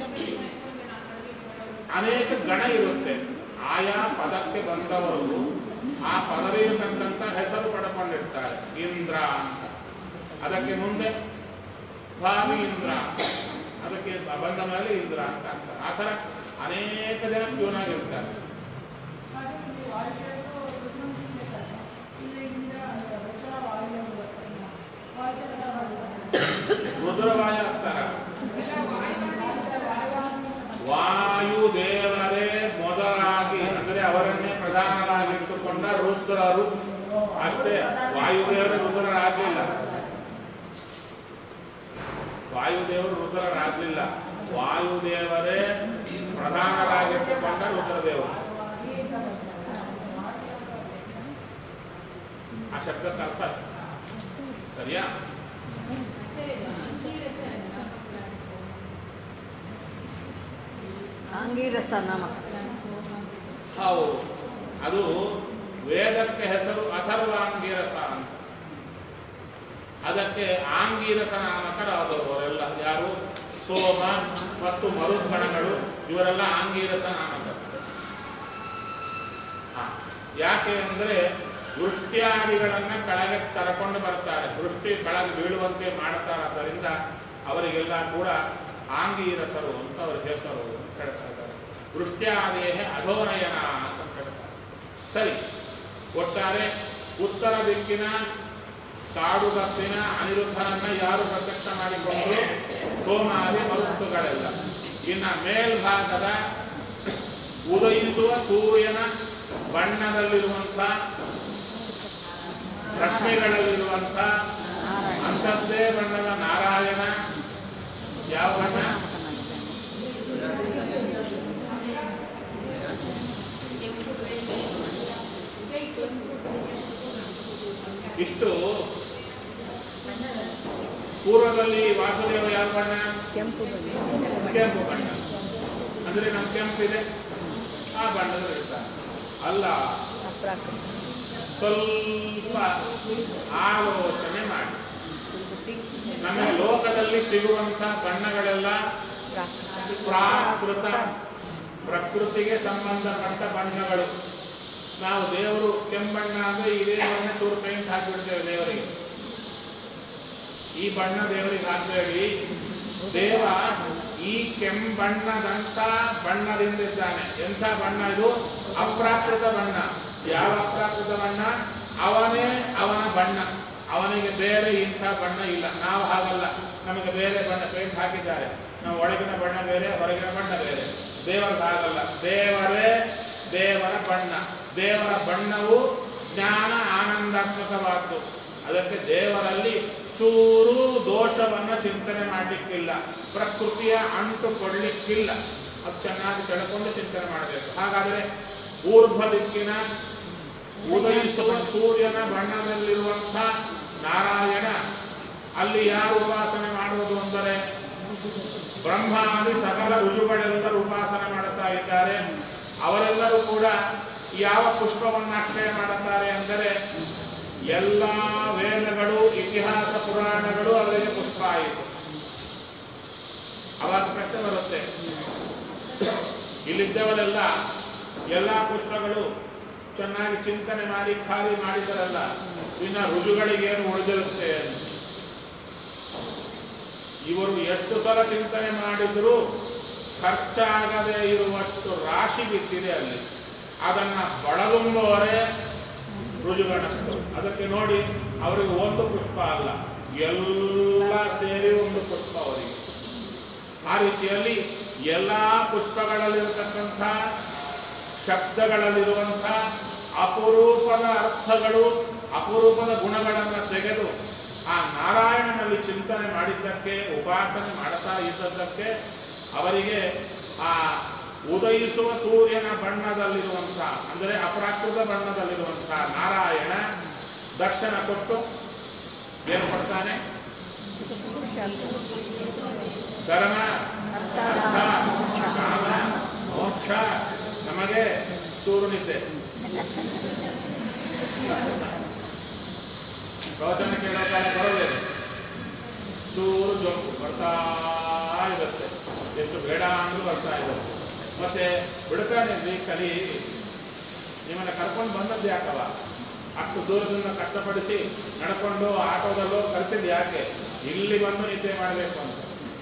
ಅನೇಕ ಗಣ ಇರುತ್ತೆ ಆಯಾ ಪದಕ್ಕೆ ಬಂದವರು ಆ ಪದವಿಗೆ ತಕ್ಕಂತ ಹೆಸರು ಪಡ್ಕೊಂಡಿರ್ತಾರೆ ಇಂದ್ರ ಅಂತ ಅದಕ್ಕೆ ಮುಂದೆ ಭಾವಿ ಇಂದ್ರ ಅದಕ್ಕೆ ಬಂದ ಮೇಲೆ ಇಂದ್ರ ಅಂತ ಅಂತಾರೆ ಆ ಥರ ಅನೇಕ ಜನ ಪ್ಯೂನಾಗಿರ್ತಾರೆ ರುದ್ರವಾಯ ಅಂತಾರ ವಾಯುದೇವರೇ ಮೊದಲಾಗಿ ಅಂದರೆ ಅವರನ್ನೇ ಪ್ರಧಾನರಾಗಿಟ್ಟುಕೊಂಡ ರುದ್ರರು ಅಷ್ಟೇ ವಾಯುದೇವರು ರುದ್ರರಾಗಲಿಲ್ಲ ವಾಯುದೇವರು ರುದ್ರರಾಗಲಿಲ್ಲ ವಾಯುದೇವರೇ ಪ್ರಧಾನರಾಗಿಟ್ಟುಕೊಂಡ ರುದ್ರದೇವರು ಆ ಶಬ್ದಕ್ಕೆ ಅರ್ಥ ಅಷ್ಟೆ. ಸರಿಯಾ ಆಂಗೀರಸ ನಾಮಕ ಹೌದು ಅದು ವೇದಕ್ಕೆ ಹೆಸರು ಅಥರ್ವಾಂಗಿರಸ ಅಂತ ಅದಕ್ಕೆ ಆಂಗೀರಸ ನಾಮಕರಾದವರು ಅವರೆಲ್ಲ ಯಾರು ಸೋಮ ಮತ್ತು ಮರುದ್ಗಣಗಳು ಇವರೆಲ್ಲ ಆಂಗೀರಸ ನಾಮಕರು ಹಾ. ಯಾಕೆ ಅಂದರೆ ವೃಷ್ಟ್ಯಾದಿಗಳನ್ನ ಕೆಳಗೆ ಕರಕೊಂಡು ಬರ್ತಾರೆ ವೃಷ್ಟಿ ಕೆಳಗೆ ಬೀಳುವಂತೆ ಮಾಡ್ತಾರೆ ಆದ್ದರಿಂದ ಅವರಿಗೆಲ್ಲ ಕೂಡ ಆಂಗೀರಸರು ಅಂತ ಅವ್ರ ಹೆಸರು ಅಂತ ಹೇಳ್ತಾ ಇದ್ದಾರೆ ವೃಷ್ಟ್ಯಾದೇಹ ಅಧೋನಯನ ಅಂತ ಹೇಳ್ತಾರೆ ಸರಿ ಒಟ್ಟಾರೆ ಉತ್ತರ ದಿಕ್ಕಿನ ಕಾಡುಗತ್ತಿನ ಅನಿರುದ್ಧನನ್ನ ಯಾರು ಪ್ರತ್ಯಕ್ಷ ಮಾಡಿಕೊಂಡ್ರು ಸೋಮಾದಿ ಮರುತ್ತುಗಳೆಲ್ಲ ಇನ್ನ ಮೇಲ್ಭಾಗದ ಉದಯಿಸುವ ಸೂರ್ಯನ ಬಣ್ಣದಲ್ಲಿರುವಂಥ ರಶ್ಮಿಗಳಲ್ಲಿರುವಂಥ ಅಂಥದ್ದೇ ಬಣ್ಣದ ನಾರಾಯಣ ಯಾವ ಬಣ್ಣ ಇಷ್ಟು ಪೂರ್ವದಲ್ಲಿ ವಾಸುದೇವ ಯಾವ ಬಣ್ಣ ಕೆಂಪು ಬಣ್ಣ ಕೆಂಪು ಬಣ್ಣ ಅಂದ್ರೆ ನಮ್ಮ ಕೆಂಪಿದೆ ಆ ಬಣ್ಣದಲ್ಲಿ ಇರ್ತಾನೆ ಅಲ್ಲ ಅಪ್ರಾಕೃತ ಸ್ವಲ್ಪ ಆಲೋಚನೆ ಮಾಡಿ ನಮಗೆ ಲೋಕದಲ್ಲಿ ಸಿಗುವಂಥ ಬಣ್ಣಗಳೆಲ್ಲ ಪ್ರಾಕೃತ ಪ್ರಕೃತಿಗೆ ಸಂಬಂಧಪಟ್ಟ ಬಣ್ಣಗಳು ನಾವು ದೇವರು ಕೆಂಬಣ್ಣ ಅಂದ್ರೆ ಇದೇ ಬಣ್ಣ ಚೂರು ಪೇಂಟ್ ಹಾಕಿಬಿಡ್ತೇವೆ ದೇವರಿಗೆ ಈ ಬಣ್ಣ ದೇವರಿಗೆ ಹಾಕಬೇಡಿ ದೇವ ಈ ಕೆಂಬಣ್ಣದಂತ ಬಣ್ಣದಿಂದಿದ್ದಾನೆ ಎಂಥ ಬಣ್ಣ ಇದು ಅಪ್ರಾಕೃತ ಬಣ್ಣ ಯಾವ ಅಪ್ರಾಕೃತ ಬಣ್ಣ ಅವನೇ ಅವನ ಬಣ್ಣ ಅವನಿಗೆ ಬೇರೆ ಇಂಥ ಬಣ್ಣ ಇಲ್ಲ ನಾವು ಹಾಗಲ್ಲ ನಮಗೆ ಬೇರೆ ಬಣ್ಣ ಪೇಂಟ್ ಹಾಕಿದ್ದಾರೆ ನಾವು ಒಳಗಿನ ಬಣ್ಣ ಬೇರೆ ಹೊರಗಿನ ಬಣ್ಣ ಬೇರೆ ದೇವರ ಹಾಗಲ್ಲ ದೇವರೇ ದೇವರ ಬಣ್ಣ ದೇವರ ಬಣ್ಣವು ಜ್ಞಾನ ಆನಂದಾತ್ಮಕವಾದ್ದು ಅದಕ್ಕೆ ದೇವರಲ್ಲಿ ಚೂರು ದೋಷವನ್ನ ಚಿಂತನೆ ಮಾಡಲಿಕ್ಕಿಲ್ಲ ಪ್ರಕೃತಿಯ ಅಂಟು ಕೊಡ್ಲಿಕ್ಕಿಲ್ಲ ಅದು ಚೆನ್ನಾಗಿ ತಿಳ್ಕೊಂಡು ಚಿಂತನೆ ಮಾಡಬೇಕು ಹಾಗಾದರೆ ಊರ್ಧ್ವ ದಿಕ್ಕಿನ ಉದಯಿಸುವ ಸೂರ್ಯನ ಬಣ್ಣದಲ್ಲಿರುವಂಥ ನಾರಾಯಣ ಅಲ್ಲಿ ಯಾರು ಉಪಾಸನೆ ಮಾಡುವುದು ಅಂದರೆ ಬ್ರಹ್ಮಾದಿ ಸಕಲ ರುಜುಗಳೆಲ್ಲರೂ ಉಪಾಸನೆ ಮಾಡುತ್ತಾ ಇದ್ದಾರೆ ಅವರೆಲ್ಲರೂ ಕೂಡ ಯಾವ ಪುಷ್ಪವನ್ನು ಅಕ್ಷಯ ಮಾಡುತ್ತಾರೆ ಅಂದರೆ ಎಲ್ಲ ವೇದಗಳು ಇತಿಹಾಸ ಪುರಾಣಗಳು ಅವರಿಗೆ ಪುಷ್ಪ ಆಯಿತು ಅವಾಗ ಪ್ರಶ್ನೆ ಬರುತ್ತೆ ಇಲ್ಲಿದ್ದವರೆಲ್ಲ ಎಲ್ಲ ಪುಷ್ಪಗಳು ಚೆನ್ನಾಗಿ ಚಿಂತನೆ ಮಾಡಿ ಖಾಲಿ ಮಾಡಿದರಲ್ಲ ಇನ್ನು ರುಜುಗಳಿಗೇನು ಉಳಿದಿರುತ್ತೆ ಅಂತ. ಇವರು ಎಷ್ಟು ಸಲ ಚಿಂತನೆ ಮಾಡಿದರೂ ಖರ್ಚಾಗದೆ ಇರುವಷ್ಟು ರಾಶಿ ಬಿದ್ದಿದೆ ಅಲ್ಲಿ ಅದನ್ನ ಬಳಗುಂಬವರೇ ರುಜುಗಣಿಸ್ತು ಅದಕ್ಕೆ ನೋಡಿ ಅವರಿಗೆ ಒಂದು ಪುಷ್ಪ ಅಲ್ಲ ಎಲ್ಲ ಸೇರಿ ಒಂದು ಪುಷ್ಪ ಅವರಿಗೆ ಆ ರೀತಿಯಲ್ಲಿ ಎಲ್ಲ ಪುಷ್ಪಗಳಲ್ಲಿರತಕ್ಕಂಥ ಶಬ್ದಗಳಲ್ಲಿರುವಂಥ ಅಪರೂಪದ ಅರ್ಥಗಳು ಅಪರೂಪದ ಗುಣಗಳನ್ನು ತೆಗೆದು ಆ ನಾರಾಯಣನಲ್ಲಿ ಚಿಂತನೆ ಮಾಡಿದ್ದಕ್ಕೆ ಉಪಾಸನೆ ಮಾಡ್ತಾ ಇದ್ದದ್ದಕ್ಕೆ ಅವರಿಗೆ ಆ ಉದಯಿಸುವ ಸೂರ್ಯನ ಬಣ್ಣದಲ್ಲಿರುವಂಥ ಅಂದರೆ ಅಪ್ರಾಕೃತ ಬಣ್ಣದಲ್ಲಿರುವಂಥ ನಾರಾಯಣ ದರ್ಶನ ಕೊಟ್ಟು ಏನು ಕೊಡ್ತಾನೆ ಧರ್ಮ ಅರ್ಥ ಕಾಮ ಮೋಕ್ಷ ನಮಗೆ ಚೂರು ನಿದ್ದೆ ಪ್ರವಚನ ಕೇಳೋ ಕಾಲ ಬರೋದೇ ಚೂರು ಜೊಂಪು ಬರ್ತಾ ಇರುತ್ತೆ ಎಷ್ಟು ಬೇಡ ಅಂದ್ರೂ ಬರ್ತಾ ಇರುತ್ತೆ ಮತ್ತೆ ಬಿಡ್ತಾನೆ ಕಲಿ ನಿಮ್ಮನ್ನ ಕರ್ಕೊಂಡು ಬಂದದ್ದು ಯಾಕವ ಅಷ್ಟು ದೂರದಿಂದ ಕಷ್ಟಪಡಿಸಿ ನಡ್ಕೊಂಡು ಆಟೋದಲ್ಲೋ ಕರೆಸಿದ್ದು ಯಾಕೆ ಇಲ್ಲಿ ಬಂದು ನಿದ್ದೆ ಮಾಡಬೇಕು ಅಂತ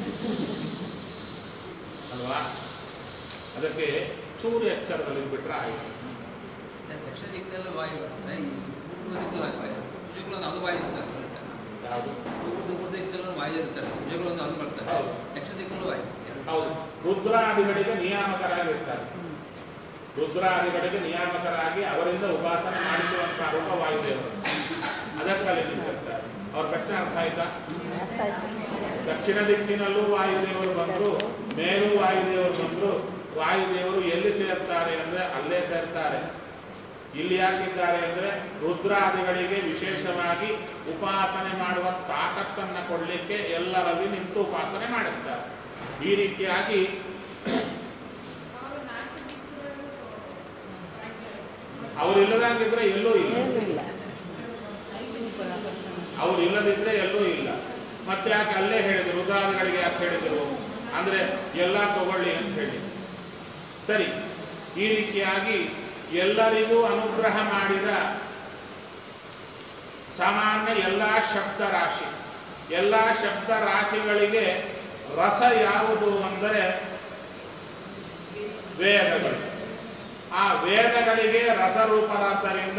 ಅಲ್ವಾ ಅದಕ್ಕೆ ಚೂರು ಎಚ್ಚರದಲ್ಲಿ ಬಿಟ್ರೆ ಆಯ್ತು ದಕ್ಷಿಣ ದಿಕ್ಕಿನಲ್ಲಿ ವಾಯು ಬರ್ತದೆ ಈ ಪೂರ್ವ ದಿಕ್ಕಲ್ಲಿ ವಾಯು ಭುಜಗಳೊಂದು ಅದು ವಾಯು ಇರ್ತಾರೆ ಯಾವುದು ಪೂರ್ವ ಪೂರ್ವ ದಿಕ್ಕಲ್ಲೂ ವಾಯು ಇರ್ತಾರೆ ಭುಜಗಳೊಂದು ಅದು ಬರ್ತದೆ ಹೌದು. ದಕ್ಷಿಣ ದಿಕ್ಕಲ್ಲೂ ವಾಯು ಎರಡು. ಹೌದು ರುದ್ರಾದಿಗಳಿಗೆ ನಿಯಾಮಕರಾಗಿರ್ತಾರೆ ರುದ್ರಾದಿಗಳಿಗೆ ನಿಯಾಮಕರಾಗಿ ಅವರಿಂದ ಉಪಾಸನೆ ಮಾಡಿಸುವಂತಹ ರೂಪ ವಾಯುದೇವರು ಅದಕ್ಕಾಗಿ ನಿಂತಿರ್ತಾರೆ ಅವ್ರ ಪ್ರಶ್ನೆ ಅರ್ಥ ಆಯ್ತಾ ಅರ್ಥ ಆಯ್ತು ದಕ್ಷಿಣ ದಿಕ್ಕಿನಲ್ಲೂ ವಾಯುದೇವರು ಬಂದರು ಮೇಲೂ ವಾಯುದೇವರು ಬಂದರು ವಾಯುದೇವರು ಎಲ್ಲಿ ಸೇರ್ತಾರೆ ಅಂದ್ರೆ ಅಲ್ಲೇ ಸೇರ್ತಾರೆ ಇಲ್ಲಿ ಯಾಕಿದ್ದಾರೆ ಅಂದ್ರೆ ರುದ್ರಾದಿಗಳಿಗೆ ವಿಶೇಷವಾಗಿ ಉಪಾಸನೆ ಮಾಡುವ ತಾಕತ್ತನ್ನ ಕೊಡ್ಲಿಕ್ಕೆ ಎಲ್ಲರಲ್ಲಿ ನಿಂತು ಉಪಾಸನೆ ಮಾಡಿಸ್ತಾರೆ ಈ ರೀತಿಯಾಗಿ ಅವ್ರು ಇಲ್ಲದಂಗಿದ್ರೆ ಎಲ್ಲೂ ಇಲ್ಲ ಏನೂ ಇಲ್ಲ ಅವ್ರು ಇಲ್ಲದಿದ್ರೆ ಎಲ್ಲೂ ಇಲ್ಲ ಮತ್ತೆ ಯಾಕೆ ಅಲ್ಲೇ ಹೇಳಿದ್ರು ರುದ್ರಾದಿಗಳಿಗೆ ಯಾಕೆ ಹೇಳಿದರು ಅಂದ್ರೆ ಎಲ್ಲ ತಗೊಳ್ಳಿ ಅಂತ ಹೇಳಿ ಸರಿ ಈ ರೀತಿಯಾಗಿ ಎಲ್ಲರಿಗೂ ಅನುಗ್ರಹ ಮಾಡಿದ ಸಾಮಾನ್ಯ ಎಲ್ಲ ಶಬ್ದ ರಾಶಿ ಎಲ್ಲ ಶಬ್ದ ರಾಶಿಗಳಿಗೆ ರಸ ಯಾವುದು ಅಂದರೆ ವೇದಗಳು ಆ ವೇದಗಳಿಗೆ ರಸರೂಪರಾದ್ದರಿಂದ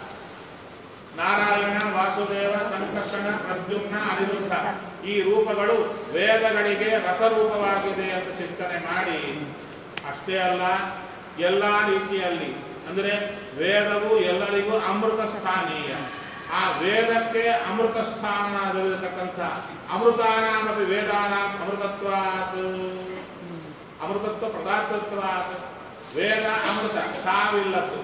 ನಾರಾಯಣ ವಾಸುದೇವ ಸಂಕರ್ಷಣ ಪ್ರದ್ಯುಮ್ನ ಅನಿರುದ್ಧ ಈ ರೂಪಗಳು ವೇದಗಳಿಗೆ ರಸರೂಪವಾಗಿದೆ ಅಂತ ಚಿಂತನೆ ಮಾಡಿ ಅಷ್ಟೇ ಅಲ್ಲ ಎಲ್ಲ ರೀತಿಯಲ್ಲಿ ಅಂದರೆ ವೇದವು ಎಲ್ಲರಿಗೂ ಅಮೃತ ಸ್ಥಾನೀಯ ಆ ವೇದಕ್ಕೆ ಅಮೃತ ಸ್ಥಾನದಲ್ಲಿರತಕ್ಕಂಥ ಅಮೃತಾನಾಮಪಿ ವೇದಾನಾಂ ಅಮೃತತ್ವಾತ್ ಅಮೃತತ್ವ ಪದಾರ್ಥತ್ವಾತ್ ವೇದ ಅಮೃತ ಸಾವಿಲ್ಲದ್ದು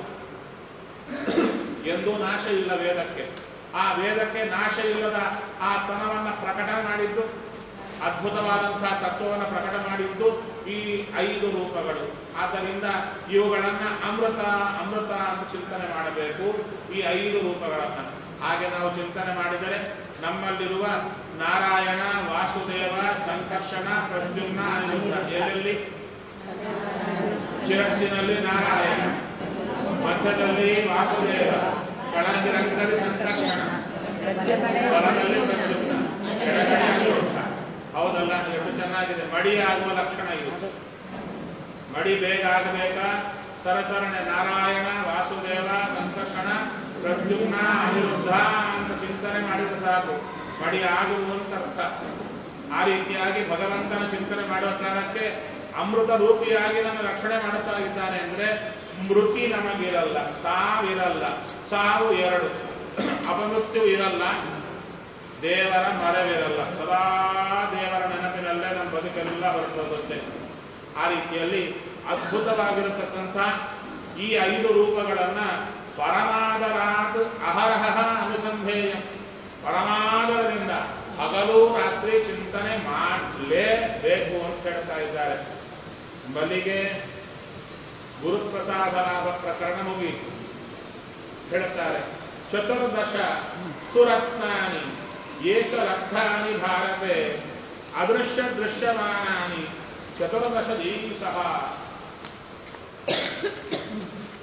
ಎಂದೂ ನಾಶ ಇಲ್ಲ ವೇದಕ್ಕೆ ಆ ವೇದಕ್ಕೆ ನಾಶ ಇಲ್ಲದ ಆ ತನವನ್ನ ಪ್ರಕಟ ಮಾಡಿದ್ದು ಅದ್ಭುತವಾದಂತಹ ತತ್ವವನ್ನು ಪ್ರಕಟ ಮಾಡಿದ್ದು ಈ ಐದು ರೂಪಗಳು ಆದ್ದರಿಂದ ಇವುಗಳನ್ನ ಅಮೃತ ಅಮೃತ ಅಂತ ಚಿಂತನೆ ಮಾಡಬೇಕು ಈ ಐದು ರೂಪಗಳನ್ನ ಹಾಗೆ ನಾವು ಚಿಂತನೆ ಮಾಡಿದರೆ ನಮ್ಮಲ್ಲಿರುವ ನಾರಾಯಣ ವಾಸುದೇವ ಸಂಕರ್ಷಣ ಪ್ರದ್ಯುಮ್ನ ಅನಿರುದ್ಧ ಎಲ್ಲೆಲ್ಲಿ ಶಿರಸ್ಸಿನಲ್ಲಿ ನಾರಾಯಣ ಮಧ್ಯದಲ್ಲಿ ವಾಸುದೇವ ಕೆಳಗಿರಂಗದಲ್ಲಿ ಸಂಕರ್ಷಣ ಬಲದಲ್ಲಿ ಪ್ರದ್ಯುಮ್ನ ಕೆಳಗಡೆ ಅನಿರುದ್ಧ ಹೌದಲ್ಲ ಎಷ್ಟು ಚೆನ್ನಾಗಿದೆ ಮಡಿ ಆಗುವ ಲಕ್ಷಣ ಇದು ಮಡಿ ಬೇಗ ಆಗಬೇಕಾ ಸರಸರಣೆ ನಾರಾಯಣ ವಾಸುದೇವ ಸಂಕರ್ಷಣ ಪ್ರದ್ಯುಮ್ನ ಅನಿರುದ್ಧ ಅಂತ ಚಿಂತನೆ ಮಾಡಿದ್ರೆ ಸಾಕು ಮಡಿ ಆಗುವಂತ ಅರ್ಥ ಆ ರೀತಿಯಾಗಿ ಭಗವಂತನ ಚಿಂತನೆ ಮಾಡುವ ಕಾಲಕ್ಕೆ ಅಮೃತ ರೂಪಿಯಾಗಿ ನಮ್ಮ ರಕ್ಷಣೆ ಮಾಡುತ್ತಾ ಇದ್ದಾನೆ ಅಂದ್ರೆ ಮೃತಿ ನಮಗಿರಲ್ಲ ಸಾವಿರಲ್ಲ ಸಾವು ಎರಡು ಅಪಮೃತ್ಯು ಇರಲ್ಲ ದೇವರ ಮರವಿರಲ್ಲ ಸದಾ ದೇವರ ನೆನಪಿನಲ್ಲೇ ನಮ್ಮ ಬದುಕೆಲ್ಲ ಹೊರಟೋಗುತ್ತೆ ಆ ರೀತಿಯಲ್ಲಿ ಅದ್ಭುತವಾಗಿರತಕ್ಕಂಥ ಈ ಐದು ರೂಪಗಳನ್ನ ಪರಮಾದರಾತ್ ಅಹರಹ ಅನುಸಂಧೇಯ ಪರಮಾದರದಿಂದ ಹಗಲು ರಾತ್ರಿ ಚಿಂತನೆ ಮಾಡಲೇಬೇಕು ಅಂತ ಹೇಳ್ತಾ ಇದ್ದಾರೆ ಬಲಿಗೆ ಗುರುಪ್ರಸಾದ ಲಾಭ ಪ್ರಕರಣ ಮುಗಿಯಿತು ಹೇಳ್ತಾರೆ ಚತುರ್ದಶ ಸುರತ್ನಾನಿ ಏಕ ರತ್ನಾನಿ ಭಾರತೆ ಅದೃಶ್ಯ ದೃಶ್ಯಮಾನಾನಿ ಚತುರ್ದಶ ದೀಸಃ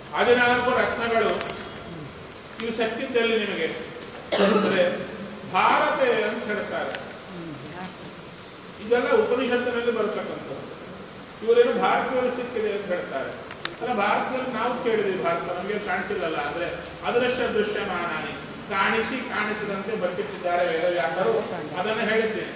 ಹದಿನಾಲ್ಕು ರತ್ನಗಳು ಇವು ಸಕ್ಕಿದ್ದಲ್ಲಿ ನಿಮಗೆ ಅಂದ್ರೆ ಭಾರತ ಅಂತ ಹೇಳ್ತಾರೆ ಇದೆಲ್ಲ ಉಪನಿಷತ್ತಿನಲ್ಲಿ ಬರತಕ್ಕಂಥದ್ದು ಇವರೇನು ಭಾರತದಲ್ಲಿ ಸಿಕ್ಕಿದೆ ಅಂತ ಹೇಳ್ತಾರೆ ಅಲ್ಲ ಭಾರತದಲ್ಲಿ ನಾವು ಕೇಳಿದ್ವಿ ಭಾರತ ನಮಗೆ ಕಾಣಿಸಿಲ್ಲಲ್ಲ ಅಂದ್ರೆ ಅದೃಶ್ಯ ದೃಶ್ಯಮಾನಾನಿ ಕಾಣಿಸಿ ಕಾಣಿಸಿದಂತೆ ಬಚ್ಚಿಟ್ಟಿದ್ದಾರೆ ವೇದವ್ಯಾಸರು ಅದನ್ನು ಹೇಳಿದ್ದೇನೆ